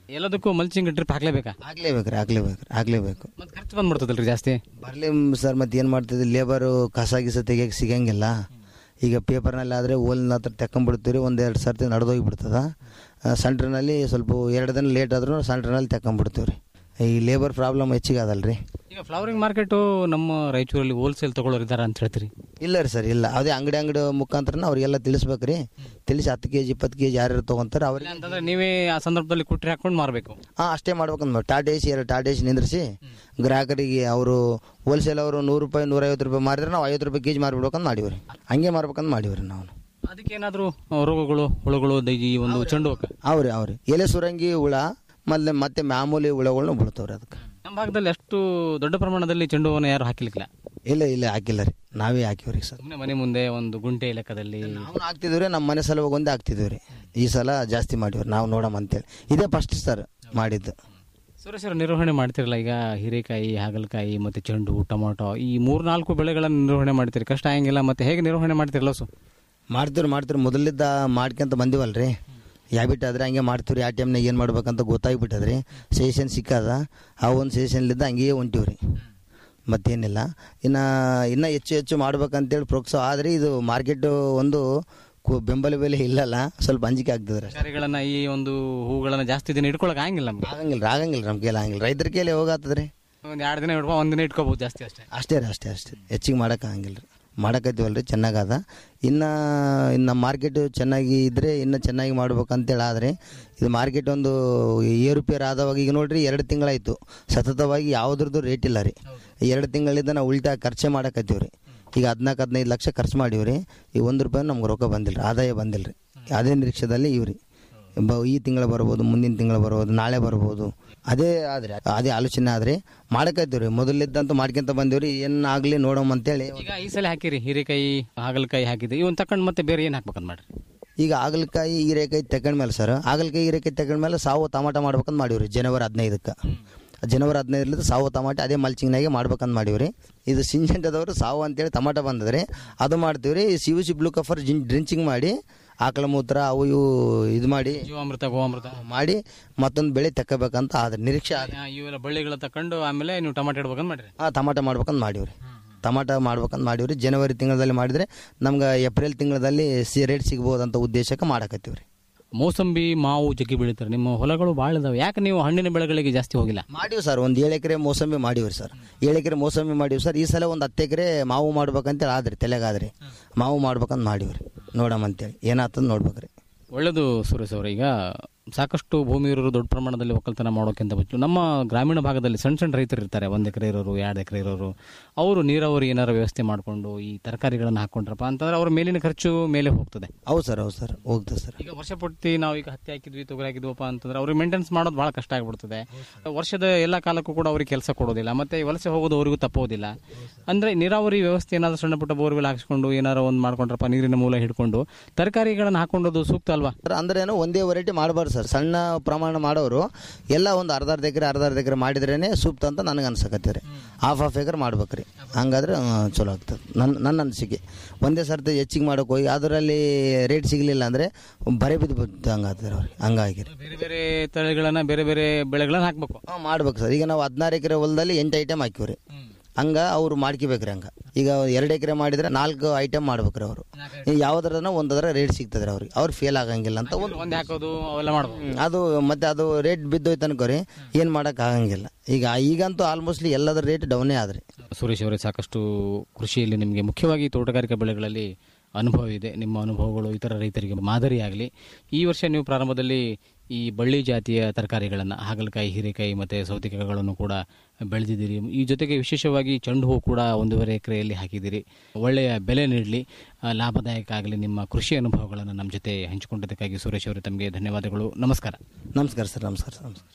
ಎಲ್ಲದಕ್ಕೂ ಮಲ್ಚಿಂಗ್ ಡ್ರಿಪ್ ಹಾಕ್ಲೇಬೇಕಾ ಆಗ್ಲೇಬೇಕು ರೀ ಆಗ್ಲೇಬೇಕು ರೀ ಆಗ್ಲೇಬೇಕು ಮತ್ತೆ ಖರ್ಚು ಬಂದ್ಬಿಡ್ತದಲ್ರಿ ಜಾಸ್ತಿ ಬರಲಿ ಸರ್ ಮತ್ತೆ ಏನು ಮಾಡ್ತಿದ್ವಿ ಲೇಬರು ಕಸ ಗಿಸ ತೆಗಿಯಕ್ಕೆ ಸಿಗಂಗಿಲ್ಲ ಈಗ ಪೇಪರ್ನಲ್ಲಿ ಆದರೆ ಓಲ್ನ ಹತ್ರ ತೆಕ್ಕೊಂಬಿಡ್ತೀವಿ ಒಂದು ಎರಡು ಸರ್ತಿ ನಡೆದೋಗಿ ಬಿಡ್ತದ ಸೆಂಟ್ರ್ನಲ್ಲಿ ಸ್ವಲ್ಪ ಎರಡು ದಿನ ಲೇಟ್ ಆದ್ರೂ ಸೆಂಟ್ರ್ನಲ್ಲಿ ತೆಕ್ಕೊಂಬಿಡ್ತೀವಿ ರೀ ಈ ಲೇಬರ್ ಪ್ರಾಬ್ಲಮ್ ಹೆಚ್ಚಿಗೆ ಅದಲ್ರಿ ಈಗ ಫ್ಲವರಿಂಗ್ ಮಾರ್ಕೆಟು ನಮ್ಮ ರಾಯಚೂರಲ್ಲಿ ಹೋಲ್ಸೇಲ್ ತಗೊಳ್ಳೋರು ಇದ್ದಾರೆ ಅಂತ ಹೇಳ್ತೀರಿ ಇಲ್ಲ ರೀ ಸರ್ ಇಲ್ಲ ಅದೇ ಅಂಗಡಿ ಅಂಗಡಿ ಮುಖಾಂತರ ಅವ್ರಿಗೆಲ್ಲ ತಿಳಿಸ್ಬೇಕು ರೀ ತಿಳಿಸಿ ಹತ್ತು ಕೆ ಜಿ ಇಪ್ಪತ್ತು ಕೆ ಜಿ ಯಾರ್ಯಾರು ತೊಗೊಂತಾರೆ ಅವ್ರಿಗೆ ಅಂತಂದ್ರೆ ನೀವೇ ಆ ಸಂದರ್ಭದಲ್ಲಿ ಕುಟ್ರಿ ಹಾಕೊಂಡು ಮಾರಬೇಕು ಹಾಂ ಅಷ್ಟೇ ಮಾಡ್ಬೇಕಂದ್ ಮಾಡಿ ಟಾಟಾ ಏಸಿ ಎರಡು ಟಾಟಾ ಏಸಿ ನಿಂದ್ರಿಸಿ ಗ್ರಾಹಕರಿಗೆ ಅವರು ಹೋಲ್ಸೇಲ್ ಅವರು ನೂರು ರೂಪಾಯಿ ನೂರೈವತ್ತು ರೂಪಾಯಿ ಮಾರಿದ್ರೆ ನಾವು ಐವತ್ತು ರೂಪಾಯಿ ಕೆ ಜಿ ಮಾರ್ಬಿಡ್ಬೇಕಂತ ಮಾಡೀವಿ ರೀ ಹಂಗೆ ಮಾರ್ಬೇಕಂತ ಮಾಡೀವಿ ರೀ ನಾವು ಅದಕ್ಕೆ ಏನಾದರೂ ರೋಗಗಳು ಹುಳುಗಳು ದ- ಈ ಒಂದು ಚೆಂಡು ಹೂಕ್ಕೆ ಅವ್ರಿ ಅವ್ರಿ ಎಲೆ ಸುರಂಗಿ ಹುಳ ಮತ್ತೆ ಮತ್ತೆ ಮಾಮೂಲಿ ಹುಳಗಳ್ನು ಬೀಳ್ತಾವ್ರಿ ಅದಕ್ಕೆ ನಮ್ಮ ಭಾಗದಲ್ಲಿ ಅಷ್ಟು ದೊಡ್ಡ ಪ್ರಮಾಣದಲ್ಲಿ ಚೆಂಡು ಹೂವನ್ನು ಯಾರು ಹಾಕಿಲಿಕ್ಕಿಲ್ಲ ಇಲ್ಲ ಇಲ್ಲ ಹಾಕಿಲ್ಲ ರೀ ನಾವೇ ಹಾಕಿವ್ರಿ ಸರ್ ಸುಮ್ಮನೆ ಮನೆ ಮುಂದೆ ಒಂದು ಗುಂಟೆ ಲೆಕ್ಕದಲ್ಲಿ ನಾವು ಹಾಕ್ತಿದ್ವಿ ರೀ ನಮ್ಮ ಮನೆ ಸಲುವಾಗಿ ಒಂದೇ ಹಾಕ್ತಿದ್ವಿ ರೀ ಈ ಸಲ ಜಾಸ್ತಿ ಮಾಡಿವ್ರಿ ನಾವು ನೋಡಮ್ ಅಂತೇಳಿ ಇದೇ ಫಸ್ಟ್ ಸರ್ ಮಾಡಿದ್ದು ಸುರೇಶ್ ಅವರು ನಿರ್ವಹಣೆ ಮಾಡ್ತಿರಲ್ಲ ಈಗ ಹೀರೆಕಾಯಿ ಹಾಗಲಕಾಯಿ ಮತ್ತೆ ಚೆಂಡು ಹೂ, ಟೊಮೊಟೊ ಈ ಮೂರ್ನಾಲ್ಕು ಬೆಳೆಗಳನ್ನು ನಿರ್ವಹಣೆ ಮಾಡ್ತೀರಿ ಕಷ್ಟ ಆಗಿಲ್ಲ ಮತ್ತೆ ಹೇಗೆ ನಿರ್ವಹಣೆ ಮಾಡ್ತಿರಲ್ಲ ಸು ಮಾಡ್ತೀವಿ ಮಾಡ್ತೀವಿ ಮೊದಲಿದ್ದ ಮಾಡ್ಕೊಂತ ಬಂದಿವಲ್ರಿ ಹ್ಯಾಬಿಟ್ ಆದ್ರೆ ಹಂಗೆ ಮಾಡ್ತೀವಿ ಆ ಟೈಮ್ನಾಗ ಏನು ಮಾಡ್ಬೇಕಂತ ಗೊತ್ತಾಗ್ಬಿಟ್ಟದ್ರಿ ಸೆಷನ್ ಸಿಕ್ಕದ ಆ ಒಂದು ಸೆಷನ್ಲಿದ್ದ ಹಂಗೆಯೇ ಹೊಂಟಿವ್ರಿ ಮತ್ತೇನಿಲ್ಲ ಇನ್ನು ಇನ್ನೂ ಹೆಚ್ಚು ಹೆಚ್ಚು ಮಾಡ್ಬೇಕಂತೇಳಿ ಪ್ರೋತ್ಸಾಹ ಆದರೆ ಇದು ಮಾರ್ಕೆಟು ಒಂದು ಕು- ಬೆಂಬಲ ಬೆಲೆ ಇಲ್ಲಲ್ಲ ಸ್ವಲ್ಪ ಅಂಜಿಕೆ ಆಗ್ತದೆ ರೀ ತರಕಾರಿಗಳನ್ನ ಈ ಒಂದು ಹೂಗಳನ್ನ ಜಾಸ್ತಿ ದಿನ ಇಟ್ಕೊಳಕ್ ಆಗಿಲ್ಲ ನಮ್ಗೆ ಆಗಂಗಿಲ್ಲ ರೀ, ಆಗಂಗಿಲ್ಲ ನಮ್ಮ ಕೈಲಿ ಆಗಂಗಿಲ್ಲ ರೈತರ ಕೈಲಿ ಹೋಗಾತದ್ರಿ ಒಂದು ಎರಡು ದಿನ ಇಟ್ಕೊ ಒಂದಿನ ಇಟ್ಕೋಬಹುದು ಜಾಸ್ತಿ ಅಷ್ಟೇ ಅಷ್ಟೇ ರೀ ಅಷ್ಟೇ ಅಷ್ಟೇ ಹೆಚ್ಚಿಗೆ ಮಾಡೋಕ್ಕಾಗಂಗಿಲ್ಲ ರೀ ಮಾಡಕತ್ತೀವಲ್ರಿ ಚೆನ್ನಾಗದ ಇನ್ನು ಇನ್ನು ಮಾರ್ಕೆಟ್ ಚೆನ್ನಾಗಿ ಇದ್ದರೆ ಇನ್ನೂ ಚೆನ್ನಾಗಿ ಮಾಡ್ಬೇಕಂತೇಳಿ ಆದರೆ ಇದು ಮಾರ್ಕೆಟ್ ಒಂದು ಏರುಪೇರು ಆದವಾಗ ಈಗ ನೋಡ್ರಿ ಎರಡು ತಿಂಗಳಾಯಿತು ಸತತವಾಗಿ ಯಾವುದ್ರದ್ದು ರೇಟ್ ಇಲ್ಲ ರೀ ಎರಡು ತಿಂಗಳಿಂದ ನಾವು ಉಲ್ಟಾ ಖರ್ಚೆ ಮಾಡಕತ್ತೀವಿ ರೀ ಈಗ ಹದಿನಾಲ್ಕು ಹದಿನೈದು ಲಕ್ಷ ಖರ್ಚು ಮಾಡೀವಿ ರೀ ಈ ಒಂದು ರೂಪಾಯಿ ನಮ್ಗೆ ರೊಕ್ಕ ಬಂದಿಲ್ಲ ರೀ ಆದಾಯ ಬಂದಿಲ್ಲ ರೀ ಅದೇ ನಿರೀಕ್ಷೆದಲ್ಲಿ ಇವ್ರಿ ಬ ಈ ತಿಂಗಳು ಬರ್ಬೋದು ಮುಂದಿನ ತಿಂಗಳು ಬರ್ಬೋದು ನಾಳೆ ಬರ್ಬೋದು ಅದೇ ಆದ್ರೆ ಅದೇ ಆಲೋಚನೆ ಆದ್ರೆ ಮಾಡಕತ್ತೀವಿ ರೀ ಮೊದಲಿದ್ದಂತೂ ಮಾಡ್ಕೊಂತ ಬಂದೀವ್ರಿ ಏನಾಗ್ಲಿ ನೋಡೋಮ್ ಅಂತೇಳಿ ಈಗ ಈ ಸಲ ಹಾಕಿರಿ ಹೀರೆಕಾಯಿ ಹಾಗಲಕಾಯಿ ಹಾಕಿದೆ ಇವನ್ ತಕೊಂಡ್ ಮತ್ತೆ ಬೇರೆ ಏನ್ ಹಾಕ್ಬೇಕಂತ ಮಾಡ್ರಿ ಈಗ ಆಗಲಕಾಯಿ ಹೀರೆಕಾಯಿ ತಗೊಂಡ್ಮೇಲೆ ಸರ್ ಆಗಲಕಾಯಿ ಹೀರೆಕಾಯಿ ತಗೊಂಡ್ಮೇಲೆ ಸಾವು ಟಮಾಟ ಮಾಡ್ಬೇಕಂತ ಮಾಡೀವ್ರಿ ಜನವರಿ ಹದಿನೈದಕ್ಕೆ ಜನವರಿ ಹದಿನೈದರಿಂದ ಸಾವು ಟಮಾಟ ಅದೇ ಮಲ್ಚಿಂಗ್ನಾಗೆ ಮಾಡ್ಬೇಕಂತ ಮಾಡೀವ್ರಿ ಇದು ಸಿಂಜೆಂಟದವರು ಸಾವು ಅಂತೇಳಿ ಟಮಾಟ ಬಂದದ್ರಿ ಅದು ಮಾಡ್ತೀವ್ರಿ C U C blue copper ಜಿನ್ ಡ್ರಿಂಚಿಂಗ್ ಮಾಡಿ ಆಕಳ ಮೂತ್ರ ಅವು ಇವು ಇದು ಮಾಡಿ ಜೀವಾಮೃತ ಗೋವಾಮೃತ ಮಾಡಿ ಮತ್ತೊಂದು ಬೆಳೆ ತಕ್ಕಬೇಕಂತ ಆದ್ರೆ ನಿರೀಕ್ಷೆ ಆದ್ರೆ ಆ, ಇವೆಲ್ಲ ಬಳ್ಳಿಗಳ ತಕೊಂಡು ಆಮೇಲೆ ನೀವು ಟಮಾಟೋ ಇಡ್ಬೇಕಂತ ಮಾಡ್ರಿ ಹಾಂ ಟಮಾಟ ಮಾಡ್ಬೇಕಂತ ಮಾಡೀವ್ರಿ ಟಮಾಟ ಮಾಡ್ಬೇಕಂತ ಮಾಡೀವ್ರಿ ಜನವರಿ ತಿಂಗಳಲ್ಲಿ ಮಾಡಿದ್ರೆ ನಮ್ಗೆ ಏಪ್ರಿಲ್ ತಿಂಗಳಲ್ಲಿ ಸಿ ರೇಟ್ ಸಿಗ್ಬೋದಂತ ಉದ್ದೇಶಕ್ಕೆ ಮಾಡಕತ್ತೀವ್ರಿ ಮೋಸಂಬಿ ಮಾವು ಜಗ್ಗಿ ಬೆಳಿತಾರೆ ನಿಮ್ಮ ಹೊಲಗಳು ಭಾಳ ಇದಾವೆ ಯಾಕೆ ನೀವು ಹಣ್ಣಿನ ಬೆಳೆಗಳಿಗೆ ಜಾಸ್ತಿ ಹೋಗಿಲ್ಲ ಮಾಡೀವಿ ಸರ್ ಒಂದು ಏಳು ಎಕರೆ ಮೋಸಂಬಿ ಮಾಡೀವ್ರಿ ಸರ್ ಏಳು ಎಕರೆ ಮೋಸಂಬಿ ಮಾಡೀವಿ ಸರ್ ಈ ಸಲ ಒಂದು ಹತ್ತು ಎಕರೆ ಮಾವು ಮಾಡ್ಬೇಕಂತೇಳಿ ಆದ್ರಿ ತಲೆಗಾದ್ರಿ ಮಾವು ಮಾಡ್ಬೇಕಂತ ಮಾಡೀವ್ರಿ ನೋಡಮ್ ಅಂತೇಳಿ ಏನಾಗ್ತದ ನೋಡ್ಬೇಕ್ರಿ ಒಳ್ಳೆಯದು ಸುರೇಶ್ ಅವರೇ ಈಗ ಸಾಕಷ್ಟು ಭೂಮಿ ಇರೋರು ದೊಡ್ಡ ಪ್ರಮಾಣದಲ್ಲಿ ಒಕ್ಕಲ್ತನ ಮಾಡೋಕ್ಕಿಂತ ಮುಂಚೆ ನಮ್ಮ ಗ್ರಾಮೀಣ ಭಾಗದಲ್ಲಿ ಸಣ್ಣ ಸಣ್ಣ ರೈತರು ಇರ್ತಾರೆ ಒಂದು ಎಕರೆ ಇರೋರು ಎರಡು ಎಕರೆ ಇರೋರು ಅವರು ನೀರಾವರಿ ಏನಾರು ವ್ಯವಸ್ಥೆ ಮಾಡಿಕೊಂಡು ಈ ತರಕಾರಿಗಳನ್ನು ಹಾಕೊಂಡ್ರಪ್ಪ ಅಂತಂದ್ರೆ ಅವ್ರ ಮೇಲಿನ ಖರ್ಚು ಮೇಲೆ ಹೋಗ್ತದೆ ಹೌದು ಸರ್ ಹೌದು ಸರ್ ಹೋಗ್ತದೆ ಸರ್ ಈಗ ವರ್ಷ ಪೂರ್ತಿ ನಾವು ಈಗ ಹತ್ತಿ ಹಾಕಿದ್ವಿ ತೊಗರಿ ಹಾಕಿದ್ವಪ್ಪ ಅಂತಂದ್ರೆ ಅವ್ರಿಗೆ ಮೇಂಟೆನ್ಸ್ ಮಾಡೋದು ಬಹಳ ಕಷ್ಟ ಆಗ್ಬಿಡ್ತದೆ ವರ್ಷದ ಎಲ್ಲ ಕಾಲಕ್ಕೂ ಕೂಡ ಅವ್ರಿಗೆ ಕೆಲಸ ಕೊಡೋದಿಲ್ಲ ಮತ್ತೆ ವಲಸೆ ಹೋಗೋದು ಅವರಿಗೂ ತಪ್ಪೋದಿಲ್ಲ ಅಂದ್ರೆ ನೀರಾವರಿ ವ್ಯವಸ್ಥೆ ಏನಾದ್ರು ಸಣ್ಣ ಪುಟ್ಟ ಬೋರ್ವೆಲ್ ಹಾಕಿಸ್ಕೊಂಡು ಏನಾರು ಒಂದು ಮಾಡ್ಕೊಂಡ್ರಪ್ಪ ನೀರಿನ ಮೂಲ ಹಿಡ್ಕೊಂಡು ತರಕಾರಿಗಳನ್ನು ಹಾಕೊಂಡೋದು ಸೂಕ್ತ ಅಲ್ವಾ ಸರ್ ಅಂದ್ರೆ ಏನು ಒಂದೇ ವೆರೈಟಿ ಮಾಡಬಾರ್ದು ಸರ್ ಸಣ್ಣ ಪ್ರಮಾಣ ಮಾಡೋರು ಎಲ್ಲ ಒಂದು ಅರ್ಧ ಅರ್ಧ ಎಕರೆ ಅರ್ಧ ಅರ್ಧ ಎಕರೆ ಮಾಡಿದ್ರೇನೆ ಸೂಕ್ತ ಅಂತ ನನಗೆ ಅನ್ಸಕತ್ತೆ ರೀ ಹಾಫ್ ಹಾಫ್ ಎಕರೆ ಮಾಡ್ಬೇಕ್ರಿ ಹಂಗಾದ್ರೆ ಆ, ಚಲೋ ಆಗ್ತದೆ ನನ್ನ ನನ್ನ ಅನಿಸಿಕೆ ಒಂದೇ ಸರ್ತಿ ಹೆಚ್ಚಿಗೆ ಮಾಡೋಕೆ ಹೋಗಿ ಅದರಲ್ಲಿ ರೇಟ್ ಸಿಗಲಿಲ್ಲ ಅಂದರೆ ಬರೆ ಬಿದ್ದು ಬಿದ್ದು ಹಂಗಾಗ್ತದೆ ಅವ್ರಿಗೆ ಹಂಗಾಗಿ ರೀ ಬೇರೆ ಬೇರೆ ತಳಿಗಳನ್ನ ಬೇರೆ ಬೇರೆ ಬೆಳೆಗಳನ್ನ ಹಾಕ್ಬೇಕು ಹಾಂ ಮಾಡ್ಬೇಕು ಸರ್ ಈಗ ನಾವು ಹದಿನಾರು ಎಕರೆ ಹೊಲದಲ್ಲಿ ಎಂಟು ಐಟಮ್ ಹಾಕಿವ್ರಿ ಹಂಗ ಅವ್ರು ಮಾಡ್ಕೋಬೇಕ್ರಿ ಹಂಗ ಈಗ ಎರಡು ಎಕರೆ ಮಾಡಿದ್ರೆ ನಾಲ್ಕು ಐಟಮ್ ಮಾಡ್ಬೇಕ್ರಿ ಅವರು ಯಾವ್ದಾರ ಒಂದರ ರೇಟ್ ಸಿಗ್ತದ್ರಿ ಅವ್ರಿಗೆ ಅವ್ರು ಫೇಲ್ ಆಗಂಗಿಲ್ಲ ಅಂತ ಒಂದು ಒಂದೇ ಹಾಕೋದು ಅವೆಲ್ಲ ಮಾಡ್ಬೇಕು ಹ್ಮ್, ಅದು ಮತ್ತೆ ಅದು ರೇಟ್ ಬಿದ್ದೋಯ್ತು ಅನ್ಕೋರಿ ಏನು ಮಾಡಕ್ ಆಗಂಗಿಲ್ಲ ಈಗ ಈಗಂತೂ ಆಲ್ಮೋಸ್ಟ್ಲಿ ಎಲ್ಲದರ ರೇಟ್ ಡೌನೇ ಆದ್ರಿ ಸುರೇಶ್ ಅವರೇ ಸಾಕಷ್ಟು ಕೃಷಿಯಲ್ಲಿ ನಿಮಗೆ ಮುಖ್ಯವಾಗಿ ತೋಟಗಾರಿಕಾ ಬೆಳೆಗಳಲ್ಲಿ ಅನುಭವ ಇದೆ ನಿಮ್ಮ ಅನುಭವಗಳು ಇತರ ರೈತರಿಗೆ ಮಾದರಿಯಾಗಲಿ ಈ ವರ್ಷ ನೀವು ಪ್ರಾರಂಭದಲ್ಲಿ ಈ ಬಳ್ಳಿ ಜಾತಿಯ ತರಕಾರಿಗಳನ್ನು ಹಾಗಲಕಾಯಿ ಹೀರೆಕಾಯಿ ಮತ್ತು ಸೌತೆಕಾಯಿಗಳನ್ನು ಕೂಡ ಬೆಳೆದಿದ್ದೀರಿ ಈ ಜೊತೆಗೆ ವಿಶೇಷವಾಗಿ ಚೆಂಡು ಹೂ ಕೂಡ ಒಂದೂವರೆ ಎಕರೆಯಲ್ಲಿ ಹಾಕಿದ್ದೀರಿ ಒಳ್ಳೆಯ ಬೆಲೆ ನೀಡಲಿ ಲಾಭದಾಯಕ ಆಗಲಿ ನಿಮ್ಮ ಕೃಷಿ ಅನುಭವಗಳನ್ನು ನಮ್ಮ ಜೊತೆ ಹಂಚಿಕೊಂಡಿದ್ದಕ್ಕಾಗಿ ಸುರೇಶ್ ಅವರೇ ತಮಗೆ ಧನ್ಯವಾದಗಳು ನಮಸ್ಕಾರ ನಮಸ್ಕಾರ ಸರ್ ನಮಸ್ಕಾರ ಸರ್ ನಮಸ್ಕಾರ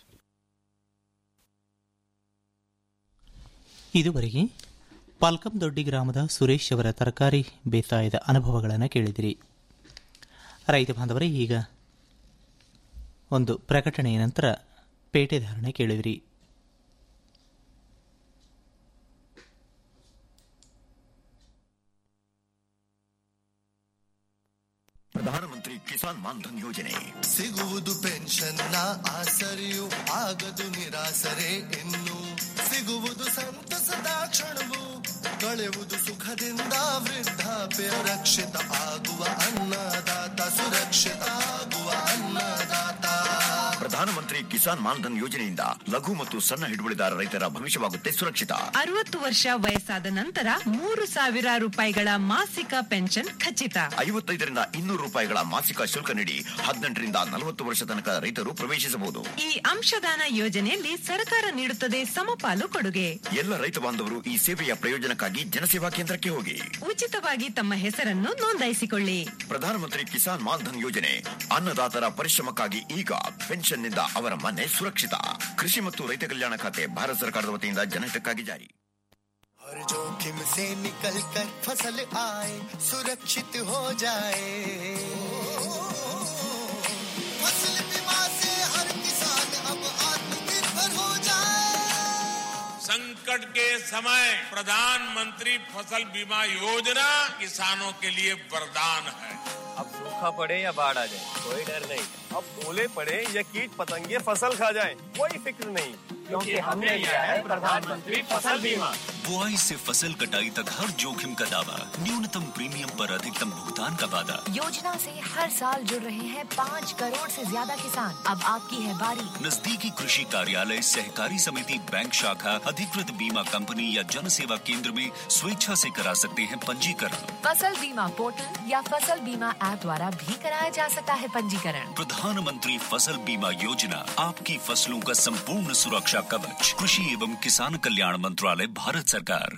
ಇದುವರೆಗೆ ಪಾಲ್ಕಂ ದೊಡ್ಡಿ ಗ್ರಾಮದ ಸುರೇಶ್ ಅವರ ತರಕಾರಿ ಬೇಸಾಯದ ಅನುಭವಗಳನ್ನು ಕೇಳಿದಿರಿ ರೈತ ಬಾಂಧವರೇ ಈಗ ಒಂದು ಪ್ರಕಟಣೆಯ ನಂತರ ಪೇಟೆ ಧಾರಣೆ ಕೇಳಿದಿರಿ ಪ್ರಧಾನಮಂತ್ರಿ ಕಿಸಾನ್ ಮಾನ್ಧನ್ ಯೋಜನೆ ಸಿಗುವುದು ಪೆನ್ಷನ್ನ ಆಸರೆಯು ಆಗದು ನಿರಾಸರೆ ಇನ್ನು ಸಿಗುವುದು ಸಂತಸದ ಕ್ಷಣವು ಕಳೆಯುವುದು ಸುಖದಿಂದ ವೃದ್ಧಾಪ್ಯ ರಕ್ಷಿತ ಆಗುವ ಅನ್ನದಾತ ಸುರಕ್ಷಿತ ಆಗುವ ಅನ್ನದಾತ ಪ್ರಧಾನಮಂತ್ರಿ ಕಿಸಾನ್ ಮಾನ್ಧನ್ ಯೋಜನೆಯಿಂದ ಲಘು ಮತ್ತು ಸಣ್ಣ ಹಿಡುವಳಿದಾರ ರೈತರ ಭವಿಷ್ಯವಾಗುತ್ತೆ ಸುರಕ್ಷಿತ ಅರವತ್ತು ವರ್ಷ ವಯಸ್ಸಾದ ನಂತರ ಮೂರು ಸಾವಿರ ರೂಪಾಯಿಗಳ ಮಾಸಿಕ ಪೆನ್ಷನ್ ಖಚಿತ ಐವತ್ತೈದರಿಂದ ಇನ್ನೂರು ರೂಪಾಯಿಗಳ ಮಾಸಿಕ ಶುಲ್ಕ ನೀಡಿ ಹದಿನೆಂಟರಿಂದ ನಲವತ್ತು ವರ್ಷ ತನಕ ರೈತರು ಪ್ರವೇಶಿಸಬಹುದು ಈ ಅಂಶದಾನ ಯೋಜನೆಯಲ್ಲಿ ಸರ್ಕಾರ ನೀಡುತ್ತದೆ ಸಮಪಾಲು ಕೊಡುಗೆ ಎಲ್ಲ ರೈತ ಬಾಂಧವರು ಈ ಸೇವೆಯ ಪ್ರಯೋಜನಕ್ಕಾಗಿ ಜನಸೇವಾ ಕೇಂದ್ರಕ್ಕೆ ಹೋಗಿ ಉಚಿತವಾಗಿ ತಮ್ಮ ಹೆಸರನ್ನು ನೋಂದಾಯಿಸಿಕೊಳ್ಳಿ ಪ್ರಧಾನಮಂತ್ರಿ ಕಿಸಾನ್ ಮಾನ್ಧನ್ ಯೋಜನೆ ಅನ್ನದಾತರ ಪರಿಶ್ರಮಕ್ಕಾಗಿ ಈಗ ಪೆನ್ಷನ್ನಿಂದ ಅವರ ಮನೆ ಸುರಕ್ಷಿತ ಕೃಷಿ ಮತ್ತು ರೈತ ಕಲ್ಯಾಣ ಖಾತೆ ಭಾರತ ಸರ್ಕಾರದ ವತಿಯಿಂದ ಜನಹಿತಕ್ಕಾಗಿ ಜಾರಿ हर जोखिम से निकल कर फसल आए सुरक्षित हो जाए फसल बीमा से हर किसान अब आत्मनिर्भर हो जाए संकट के समय प्रधानमंत्री फसल बीमा योजना किसानों के लिए वरदान है अब सूखा पड़े या बाढ़ आ जाए कोई डर नहीं अब ओले पड़े या कीट पतंगे फसल खा जाए कोई फिक्र नहीं क्योंकि हमने लिया है प्रधानमंत्री फसल बीमा बुआई से फसल कटाई तक हर जोखिम का दावा न्यूनतम प्रीमियम पर अधिकतम भुगतान का वादा योजना से हर साल जुड़ रहे हैं पाँच करोड़ से ज्यादा किसान अब आपकी है बारी नजदीकी कृषि कार्यालय सहकारी समिति बैंक शाखा अधिकृत बीमा कंपनी या जन सेवा केंद्र में स्वेच्छा से करा सकते हैं पंजीकरण फसल बीमा पोर्टल या फसल बीमा ऐप द्वारा भी कराया जा सकता है पंजीकरण प्रधानमंत्री फसल बीमा योजना आपकी फसलों का संपूर्ण सुरक्षा कवच कृषि एवं किसान कल्याण मंत्रालय भारत सरकार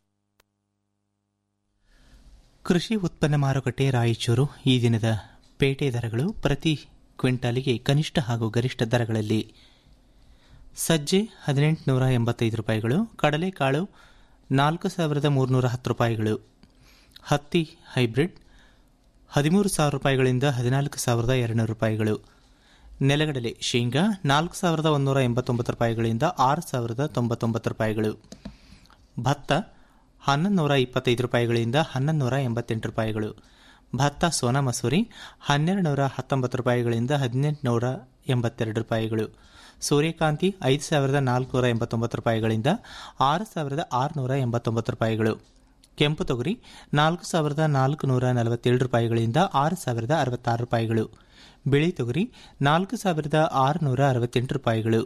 ಕೃಷಿ ಉತ್ಪನ್ನ ಮಾರುಕಟ್ಟೆ ರಾಯಚೂರು ಈ ದಿನದ ಪೇಟೆ ದರಗಳು ಪ್ರತಿ ಕ್ವಿಂಟಾಲಿಗೆ ಕನಿಷ್ಠ ಹಾಗೂ ಗರಿಷ್ಠ ದರಗಳಲ್ಲಿ ಸಜ್ಜೆ ಹದಿನೆಂಟುನೂರ ಎಂಬತ್ತೈದು ರೂಪಾಯಿಗಳು ಕಡಲೆಕಾಳು ನಾಲ್ಕು ಸಾವಿರದ ಮೂರುನೂರ ಹತ್ತು ರೂಪಾಯಿಗಳು ಹತ್ತಿ ಹೈಬ್ರಿಡ್ ಹದಿಮೂರು ಸಾವಿರ ರೂಪಾಯಿಗಳಿಂದ ಹದಿನಾಲ್ಕು ಸಾವಿರದ ಎರಡುನೂರು ರೂಪಾಯಿಗಳು ನೆಲಗಡಲೆ ಶೇಂಗಾ ನಾಲ್ಕು ಸಾವಿರದ ಒಂದೂರ ಎಂಬತ್ತೊಂಬತ್ತು ರೂಪಾಯಿಗಳಿಂದ ಆರು ಸಾವಿರದ ತೊಂಬತ್ತೊಂಬತ್ತು ರೂಪಾಯಿಗಳು ಭತ್ತ ಹನ್ನೊಂದು ನೂರ ಇಪ್ಪತ್ತೈದು ರೂಪಾಯಿಗಳಿಂದ ಹನ್ನೊಂದು ನೂರ ಎಂಬತ್ತೆಂಟು ರೂಪಾಯಿಗಳು ಭತ್ತ ಸೋನಾ ಮಸೂರಿ ಹನ್ನೆರಡು ನೂರ ಹತ್ತೊಂಬತ್ತು ರೂಪಾಯಿಗಳಿಂದ ಹದಿನೆಂಟು ನೂರ ಎಂಬತ್ತೆರಡು ರೂಪಾಯಿಗಳು ಸೂರ್ಯಕಾಂತಿ ಐದು ಸಾವಿರದ ನಾಲ್ಕುನೂರ ಎಂಬತ್ತೊಂಬತ್ತು ರೂಪಾಯಿಗಳಿಂದ ಆರು ಸಾವಿರದ ಆರುನೂರ ಎಂಬತ್ತೊಂಬತ್ತು ರೂಪಾಯಿಗಳು ಕೆಂಪು ತೊಗರಿ ನಾಲ್ಕು ಸಾವಿರದ ನಾಲ್ಕು ನೂರ ನಲವತ್ತೇಳು ರೂಪಾಯಿಗಳಿಂದ ಆರು ಸಾವಿರದ ಅರವತ್ತಾರು ರೂಪಾಯಿಗಳು ಬಿಳಿ ತೊಗರಿ ನಾಲ್ಕು ಸಾವಿರದ ಆರುನೂರ ಅರವತ್ತೆಂಟು ರೂಪಾಯಿಗಳು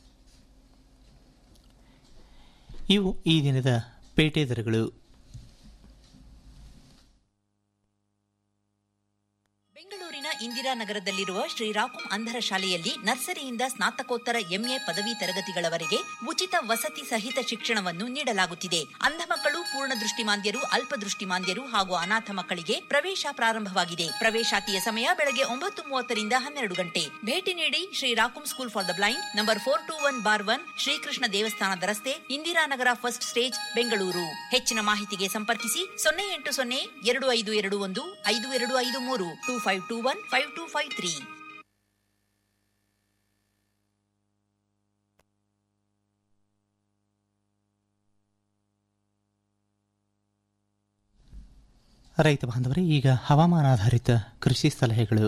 ಇವು ಈ ದಿನದ ಪೇಟೆ ದರಗಳು ಬೆಂಗಳೂರಿನ ಇಂದಿರಾನಗರದಲ್ಲಿರುವ ಶ್ರೀರಾಕುಂ ಅಂಧರ ಶಾಲೆಯಲ್ಲಿ ನರ್ಸರಿಯಿಂದ ಸ್ನಾತಕೋತ್ತರ ಎಂಎ ಪದವಿ ತರಗತಿಗಳವರೆಗೆ ಉಚಿತ ವಸತಿ ಸಹಿತ ಶಿಕ್ಷಣವನ್ನು ನೀಡಲಾಗುತ್ತಿದೆ ಅಂಧ ಮಕ್ಕಳು ಪೂರ್ಣ ದೃಷ್ಟಿಮಾಂದ್ಯರು ಅಲ್ಪದೃಷ್ಟಿಮಾಂದ್ಯರು ಹಾಗೂ ಅನಾಥ ಮಕ್ಕಳಿಗೆ ಪ್ರವೇಶ ಪ್ರಾರಂಭವಾಗಿದೆ ಪ್ರವೇಶಾತಿಯ ಸಮಯ ಬೆಳಗ್ಗೆ ಒಂಬತ್ತು ಮೂವತ್ತರಿಂದ ಹನ್ನೆರಡು ಗಂಟೆ ಭೇಟಿ ನೀಡಿ ಶ್ರೀರಾಕುಂ school for the blind number four two one bar one Shri Krishna ದೇವಸ್ಥಾನದ ರಸ್ತೆ ಇಂದಿರಾನಗರ ಫಸ್ಟ್ ಸ್ಟೇಜ್ ಬೆಂಗಳೂರು ಹೆಚ್ಚಿನ ಮಾಹಿತಿಗೆ ಸಂಪರ್ಕಿಸಿ ಸೊನ್ನೆ ಎಂಟು ಸೊನ್ನೆ ಎರಡು ಐದು ಎರಡು ಒಂದು ಐದು ಎರಡು ಐದು ಮೂರು two five two one five two five three ರೈತ ಬಾಂಧವರೇ ಈಗ ಹವಾಮಾನಾಧಾರಿತ ಕೃಷಿ ಸಲಹೆಗಳು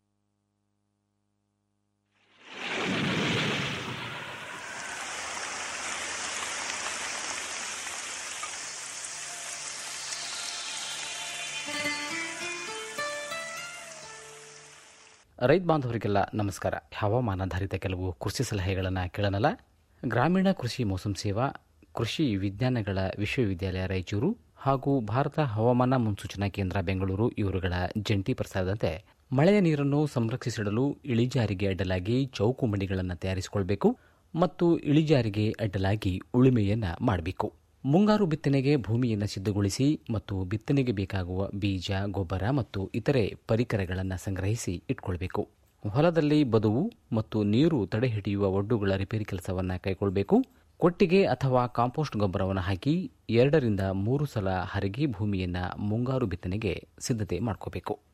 ರೈತ ಬಾಂಧವರಿಗೆಲ್ಲ ನಮಸ್ಕಾರ ಹವಾಮಾನಾಧಾರಿತ ಕೆಲವು ಕೃಷಿ ಸಲಹೆಗಳನ್ನು ಕೇಳೋಣಲ್ಲ ಗ್ರಾಮೀಣ ಕೃಷಿ ಮೋಸಂ ಸೇವಾ ಕೃಷಿ ವಿಜ್ಞಾನಗಳ ವಿಶ್ವವಿದ್ಯಾಲಯ ರಾಯಚೂರು ಹಾಗೂ ಭಾರತ ಹವಾಮಾನ ಮುನ್ಸೂಚನಾ ಕೇಂದ್ರ ಬೆಂಗಳೂರು ಇವರುಗಳ ಜಂಟಿ ಪ್ರಸಾರದಂತೆ ಮಳೆಯ ನೀರನ್ನು ಸಂರಕ್ಷಿಸಿಡಲು ಇಳಿಜಾರಿಗೆ ಅಡ್ಡಲಾಗಿ ಚೌಕು ಮಡಿಗಳನ್ನು ತಯಾರಿಸಿಕೊಳ್ಬೇಕು ಮತ್ತು ಇಳಿಜಾರಿಗೆ ಅಡ್ಡಲಾಗಿ ಉಳುಮೆಯನ್ನು ಮಾಡಬೇಕು ಮುಂಗಾರು ಬಿತ್ತನೆಗೆ ಭೂಮಿಯನ್ನು ಸಿದ್ಧಗೊಳಿಸಿ ಮತ್ತು ಬಿತ್ತನೆಗೆ ಬೇಕಾಗುವ ಬೀಜ ಗೊಬ್ಬರ ಮತ್ತು ಇತರೆ ಪರಿಕರಗಳನ್ನು ಸಂಗ್ರಹಿಸಿ ಇಟ್ಕೊಳ್ಬೇಕು ಹೊಲದಲ್ಲಿ ಬದುವು ಮತ್ತು ನೀರು ತಡೆಹಿಡಿಯುವ ಒಡ್ಡುಗಳ ರಿಪೇರಿ ಕೆಲಸವನ್ನು ಕೈಗೊಳ್ಳಬೇಕು ಕೊಟ್ಟಿಗೆ ಅಥವಾ ಕಾಂಪೋಸ್ಟ್ ಗೊಬ್ಬರವನ್ನು ಹಾಕಿ ಎರಡರಿಂದ ಮೂರು ಸಲ ಹರಗಿ ಭೂಮಿಯನ್ನು ಮುಂಗಾರು ಬಿತ್ತನೆಗೆ ಸಿದ್ಧತೆ ಮಾಡ್ಕೋಬೇಕು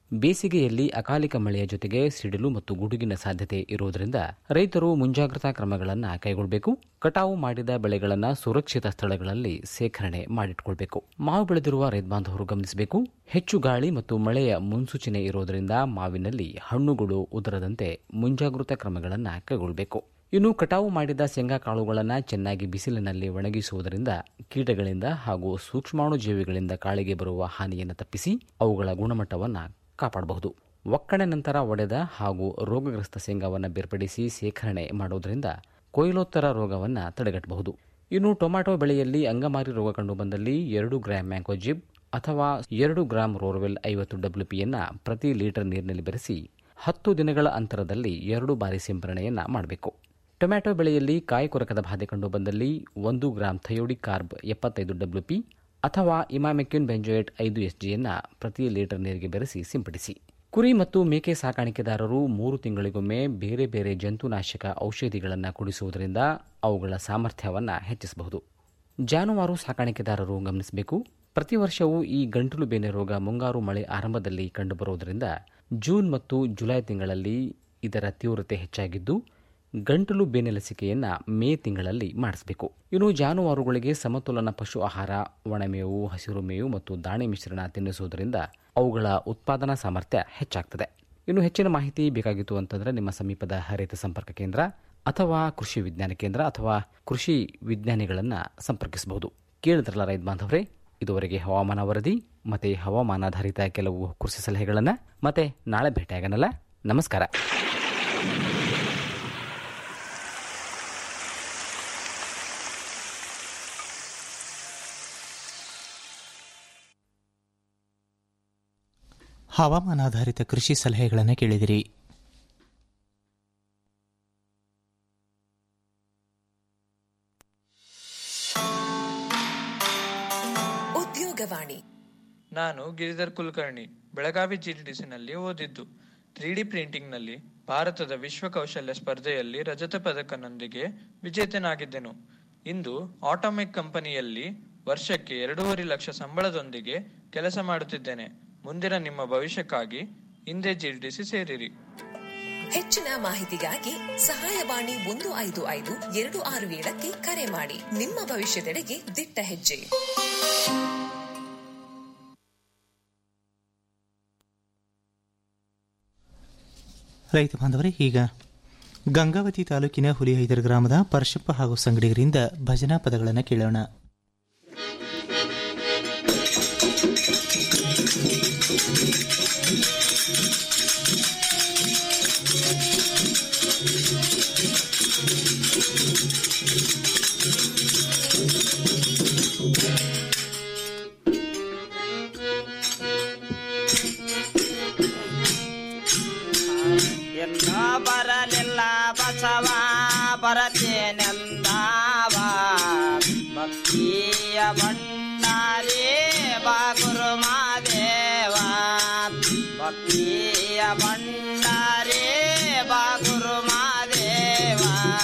ಬೇಸಿಗೆಯಲ್ಲಿ ಅಕಾಲಿಕ ಮಳೆಯ ಜೊತೆಗೆ ಸಿಡಿಲು ಮತ್ತು ಗುಡುಗಿನ ಸಾಧ್ಯತೆ ಇರುವುದರಿಂದ ರೈತರು ಮುಂಜಾಗ್ರತಾ ಕ್ರಮಗಳನ್ನು ಕೈಗೊಳ್ಳಬೇಕು ಕಟಾವು ಮಾಡಿದ ಬೆಳೆಗಳನ್ನು ಸುರಕ್ಷಿತ ಸ್ಥಳಗಳಲ್ಲಿ ಸೇಖರಣೆ ಮಾಡಿಟ್ಕೊಳ್ಬೇಕು ಮಾವು ಬೆಳೆದಿರುವ ರೈತ ಬಾಂಧವರು ಗಮನಿಸಬೇಕು ಹೆಚ್ಚು ಗಾಳಿ ಮತ್ತು ಮಳೆಯ ಮುನ್ಸೂಚನೆ ಇರುವುದರಿಂದ ಮಾವಿನಲ್ಲಿ ಹಣ್ಣುಗಳು ಉದರದಂತೆ ಮುಂಜಾಗೃತಾ ಕ್ರಮಗಳನ್ನು ಕೈಗೊಳ್ಳಬೇಕು ಇನ್ನು ಕಟಾವು ಮಾಡಿದ ಶೇಂಗಾ ಕಾಳುಗಳನ್ನು ಚೆನ್ನಾಗಿ ಬಿಸಿಲಿನಲ್ಲಿ ಒಣಗಿಸುವುದರಿಂದ ಕೀಟಗಳಿಂದ ಹಾಗೂ ಸೂಕ್ಷ್ಮಾಣು ಜೀವಿಗಳಿಂದ ಕಾಳಿಗೆ ಬರುವ ಹಾನಿಯನ್ನು ತಪ್ಪಿಸಿ ಅವುಗಳ ಗುಣಮಟ್ಟವನ್ನು ಕಾಪಾಡಬಹುದು ಒಕ್ಕಣೆ ನಂತರ ಒಡೆದ ಹಾಗೂ ರೋಗಗ್ರಸ್ತ ಶೇಂಗಾವನ್ನು ಬೇರ್ಪಡಿಸಿ ಸೇಖರಣೆ ಮಾಡುವುದರಿಂದ ಕೊಯ್ಲೋತ್ತರ ರೋಗವನ್ನು ತಡೆಗಟ್ಟಬಹುದು ಇನ್ನು ಟೊಮ್ಯಾಟೊ ಬೆಳೆಯಲ್ಲಿ ಅಂಗಮಾರಿ ರೋಗ ಕಂಡುಬಂದಲ್ಲಿ ಎರಡು ಗ್ರಾಂ ಮ್ಯಾಂಕೋಜಿಬ್ ಅಥವಾ ಎರಡು ಗ್ರಾಂ ರೋರ್ವೆಲ್ ಐವತ್ತು ಡಬ್ಲ್ಯೂಪಿಯನ್ನು ಪ್ರತಿ ಲೀಟರ್ ನೀರಿನಲ್ಲಿ ಬೆರೆಸಿ ಹತ್ತು ದಿನಗಳ ಅಂತರದಲ್ಲಿ ಎರಡು ಬಾರಿ ಸಿಂಪರಣೆಯನ್ನು ಮಾಡಬೇಕು ಟೊಮ್ಯಾಟೊ ಬೆಳೆಯಲ್ಲಿ ಕಾಯಿ ಕೊರಕದ ಬಾಧೆ ಕಂಡುಬಂದಲ್ಲಿ ಒಂದು ಗ್ರಾಂ ಥಯೋಡಿಕ್ ಕಾರ್ಬ್ ಎಪ್ಪತ್ತೈದು ಡಬ್ಲ್ಯೂಪಿ ಅಥವಾ ಇಮಾಮೆಕ್ಯೂನ್ ಬೆಂಜೋಯೇಟ್ ಐದು ಎಸ್ಜಿಯನ್ನು ಪ್ರತಿ ಲೀಟರ್ ನೀರಿಗೆ ಬೆರೆಸಿ ಸಿಂಪಡಿಸಿ ಕುರಿ ಮತ್ತು ಮೇಕೆ ಸಾಕಾಣಿಕೆದಾರರು ಮೂರು ತಿಂಗಳಿಗೊಮ್ಮೆ ಬೇರೆ ಬೇರೆ ಜಂತುನಾಶಕ ಔಷಧಿಗಳನ್ನು ಕುಡಿಸುವುದರಿಂದ ಅವುಗಳ ಸಾಮರ್ಥ್ಯವನ್ನು ಹೆಚ್ಚಿಸಬಹುದು ಜಾನುವಾರು ಸಾಕಾಣಿಕೆದಾರರು ಗಮನಿಸಬೇಕು ಪ್ರತಿ ವರ್ಷವೂ ಈ ಗಂಟಲು ಬೇನೆ ರೋಗ ಮುಂಗಾರು ಮಳೆ ಆರಂಭದಲ್ಲಿ ಕಂಡುಬರುವುದರಿಂದ ಜೂನ್ ಮತ್ತು ಜುಲೈ ತಿಂಗಳಲ್ಲಿ ಇದರ ತೀವ್ರತೆ ಹೆಚ್ಚಾಗಿದ್ದು ಗಂಟಲು ಬೇನೆ ಲಸಿಕೆಯನ್ನು ಮೇ ತಿಂಗಳಲ್ಲಿ ಮಾಡಿಸಬೇಕು ಇನ್ನು ಜಾನುವಾರುಗಳಿಗೆ ಸಮತೋಲನ ಪಶು ಆಹಾರ ಒಣಮೇವು ಹಸಿರು ಮೇವು ಮತ್ತು ದಾಣೆ ಮಿಶ್ರಣ ತಿನ್ನಿಸುವುದರಿಂದ ಅವುಗಳ ಉತ್ಪಾದನಾ ಸಾಮರ್ಥ್ಯ ಹೆಚ್ಚಾಗ್ತದೆ ಇನ್ನು ಹೆಚ್ಚಿನ ಮಾಹಿತಿ ಬೇಕಾಗಿತ್ತು ಅಂತಂದರೆ ನಿಮ್ಮ ಸಮೀಪದ ರೈತ ಸಂಪರ್ಕ ಕೇಂದ್ರ ಅಥವಾ ಕೃಷಿ ವಿಜ್ಞಾನ ಕೇಂದ್ರ ಅಥವಾ ಕೃಷಿ ವಿಜ್ಞಾನಿಗಳನ್ನು ಸಂಪರ್ಕಿಸಬಹುದು ಕೇಳಿದ್ರಲ್ಲ ರೈತ ಬಾಂಧವರೇ ಇದುವರೆಗೆ ಹವಾಮಾನ ವರದಿ ಮತ್ತೆ ಹವಾಮಾನಾಧಾರಿತ ಕೆಲವು ಕೃಷಿ ಸಲಹೆಗಳನ್ನು ಮತ್ತೆ ನಾಳೆ ಭೇಟಿಯಾಗನಲ್ಲ ನಮಸ್ಕಾರ ಹವಾಮಾನಾಧಾರಿತ ಕೃಷಿ ಸಲಹೆಗಳನ್ನು ಕೇಳಿದಿರಿ ಉದ್ಯೋಗವಾಣಿ ನಾನು ಗಿರಿಧರ್ ಕುಲಕರ್ಣಿ ಬೆಳಗಾವಿ ಜಿಟಿಡಿಸಿನಲ್ಲಿ ಓದಿದ್ದು ತ್ರೀ ಡಿ ಪ್ರಿಂಟಿಂಗ್ನಲ್ಲಿ ಭಾರತದ ವಿಶ್ವ ಕೌಶಲ್ಯ ಸ್ಪರ್ಧೆಯಲ್ಲಿ ರಜತ ಪದಕನೊಂದಿಗೆ ವಿಜೇತನಾಗಿದ್ದೆನು ಇಂದು ಆಟೋಮೆಕ್ ಕಂಪನಿಯಲ್ಲಿ ವರ್ಷಕ್ಕೆ ಎರಡೂವರೆ ಲಕ್ಷ ಸಂಬಳದೊಂದಿಗೆ ಕೆಲಸ ಮಾಡುತ್ತಿದ್ದೇನೆ ಮುಂದಿನ ನಿಮ್ಮ ಭವಿಷ್ಯಕ್ಕಾಗಿ ಹಿಂದೆ ಜಿಟಿಡಿಸಿ ಸೇರಿರಿ ಹೆಚ್ಚಿನ ಮಾಹಿತಿಗಾಗಿ ಸಹಾಯವಾಣಿ ಒಂದು ಐದು ಐದು ಎರಡು ಆರು ಏಳಕ್ಕೆ ಕರೆ ಮಾಡಿ ನಿಮ್ಮ ಭವಿಷ್ಯದೆಡೆಗೆ ದಿಟ್ಟ ಹೆಜ್ಜೆ ರೈತ ಬಾಂಧವರೇ ಈಗ ಗಂಗಾವತಿ ತಾಲೂಕಿನ ಹುಲಿಹೈದರ್ ಗ್ರಾಮದ ಪರಶಪ್ಪ ಹಾಗೂ ಸಂಗಡಿಗರಿಂದ ಭಜನಾ ಪದಗಳನ್ನು ಕೇಳೋಣ ಎಲ್ಲೋ ಬರಲಿಲ್ಲ ಬಸವ ಬರತೇನೆಂದಾವ ಭಕ್ತಿಯ ಭಂಡಾರಿ ಬಾಗುರು ಮಾದೇವ ಭಕ್ತಿಯ ಭಂಡಾರಿ ಬಾಗುರು ಮಾದೇವ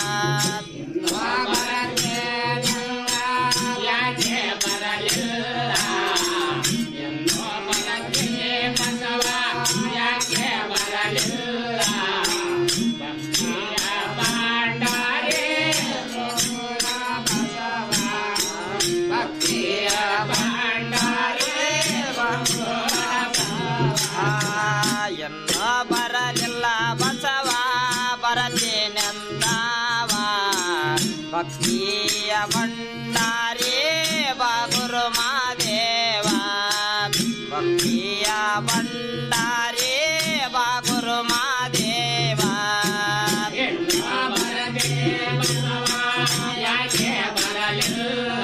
ಯಾಕೆ ಬರಲಿಲ್ಲ ಎಲ್ಲೋ ಬರತೇನೆ ಬಸವ ಯಾಕೆ ಬರಲಿಲ್ಲ ಭಕ್ತಿಯ ಭಂಡಾರಿ ಭಕ್ತಿಯ ಭಂಡಾರಿ ಎಲ್ಲ ಬರಲಿಲ್ಲ ಬಸವ ಬರತೇನೆಂದಾವ ಭಕ್ತಿಯ ಭಂಡಾರಿ ಬಾಗುರು ಮಾದೇವ ಭಕ್ತಿಯ ಭಂಡಾರಿ ಬಾಗುರು ಮಾದೇವ ಯಾಕೆ ಬರಲಿಲ್ಲ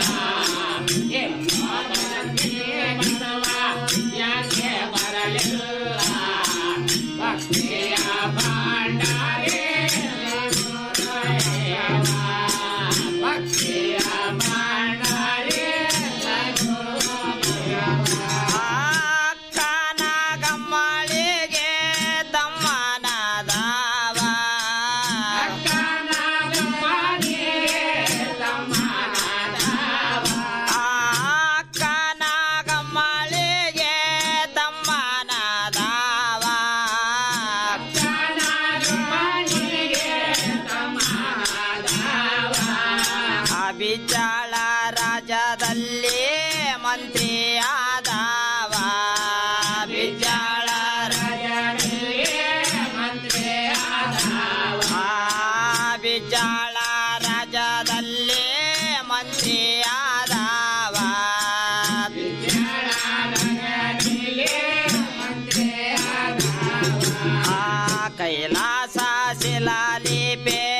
ಯಾಕೆ ಬರಲಿಲ್ಲ ಭಕ್ತಿಯ ಭಂಡಾರಿ ಭಕ್ತಿಯ ಬಿಜ್ಜಾಳ ರಾಜದಲ್ಲಿ ಮಂತ್ರಿ ಆದವ ಬಿಜ್ಜಾಳ ರಾಜದಲ್ಲಿ ಮಂತ್ರಿ ಆದವ ಬಿಜ್ಜಾಳ ರಾಜದಲ್ಲಿ ಮಂತ್ರಿ ಆದವ ಬಿಜ್ಜಾಳ ರಾಜದಲ್ಲಿ ಮಂತ್ರಿ ಆದವ ಕೈಲಾಸ ಶಿಲಾಲಿಪೆ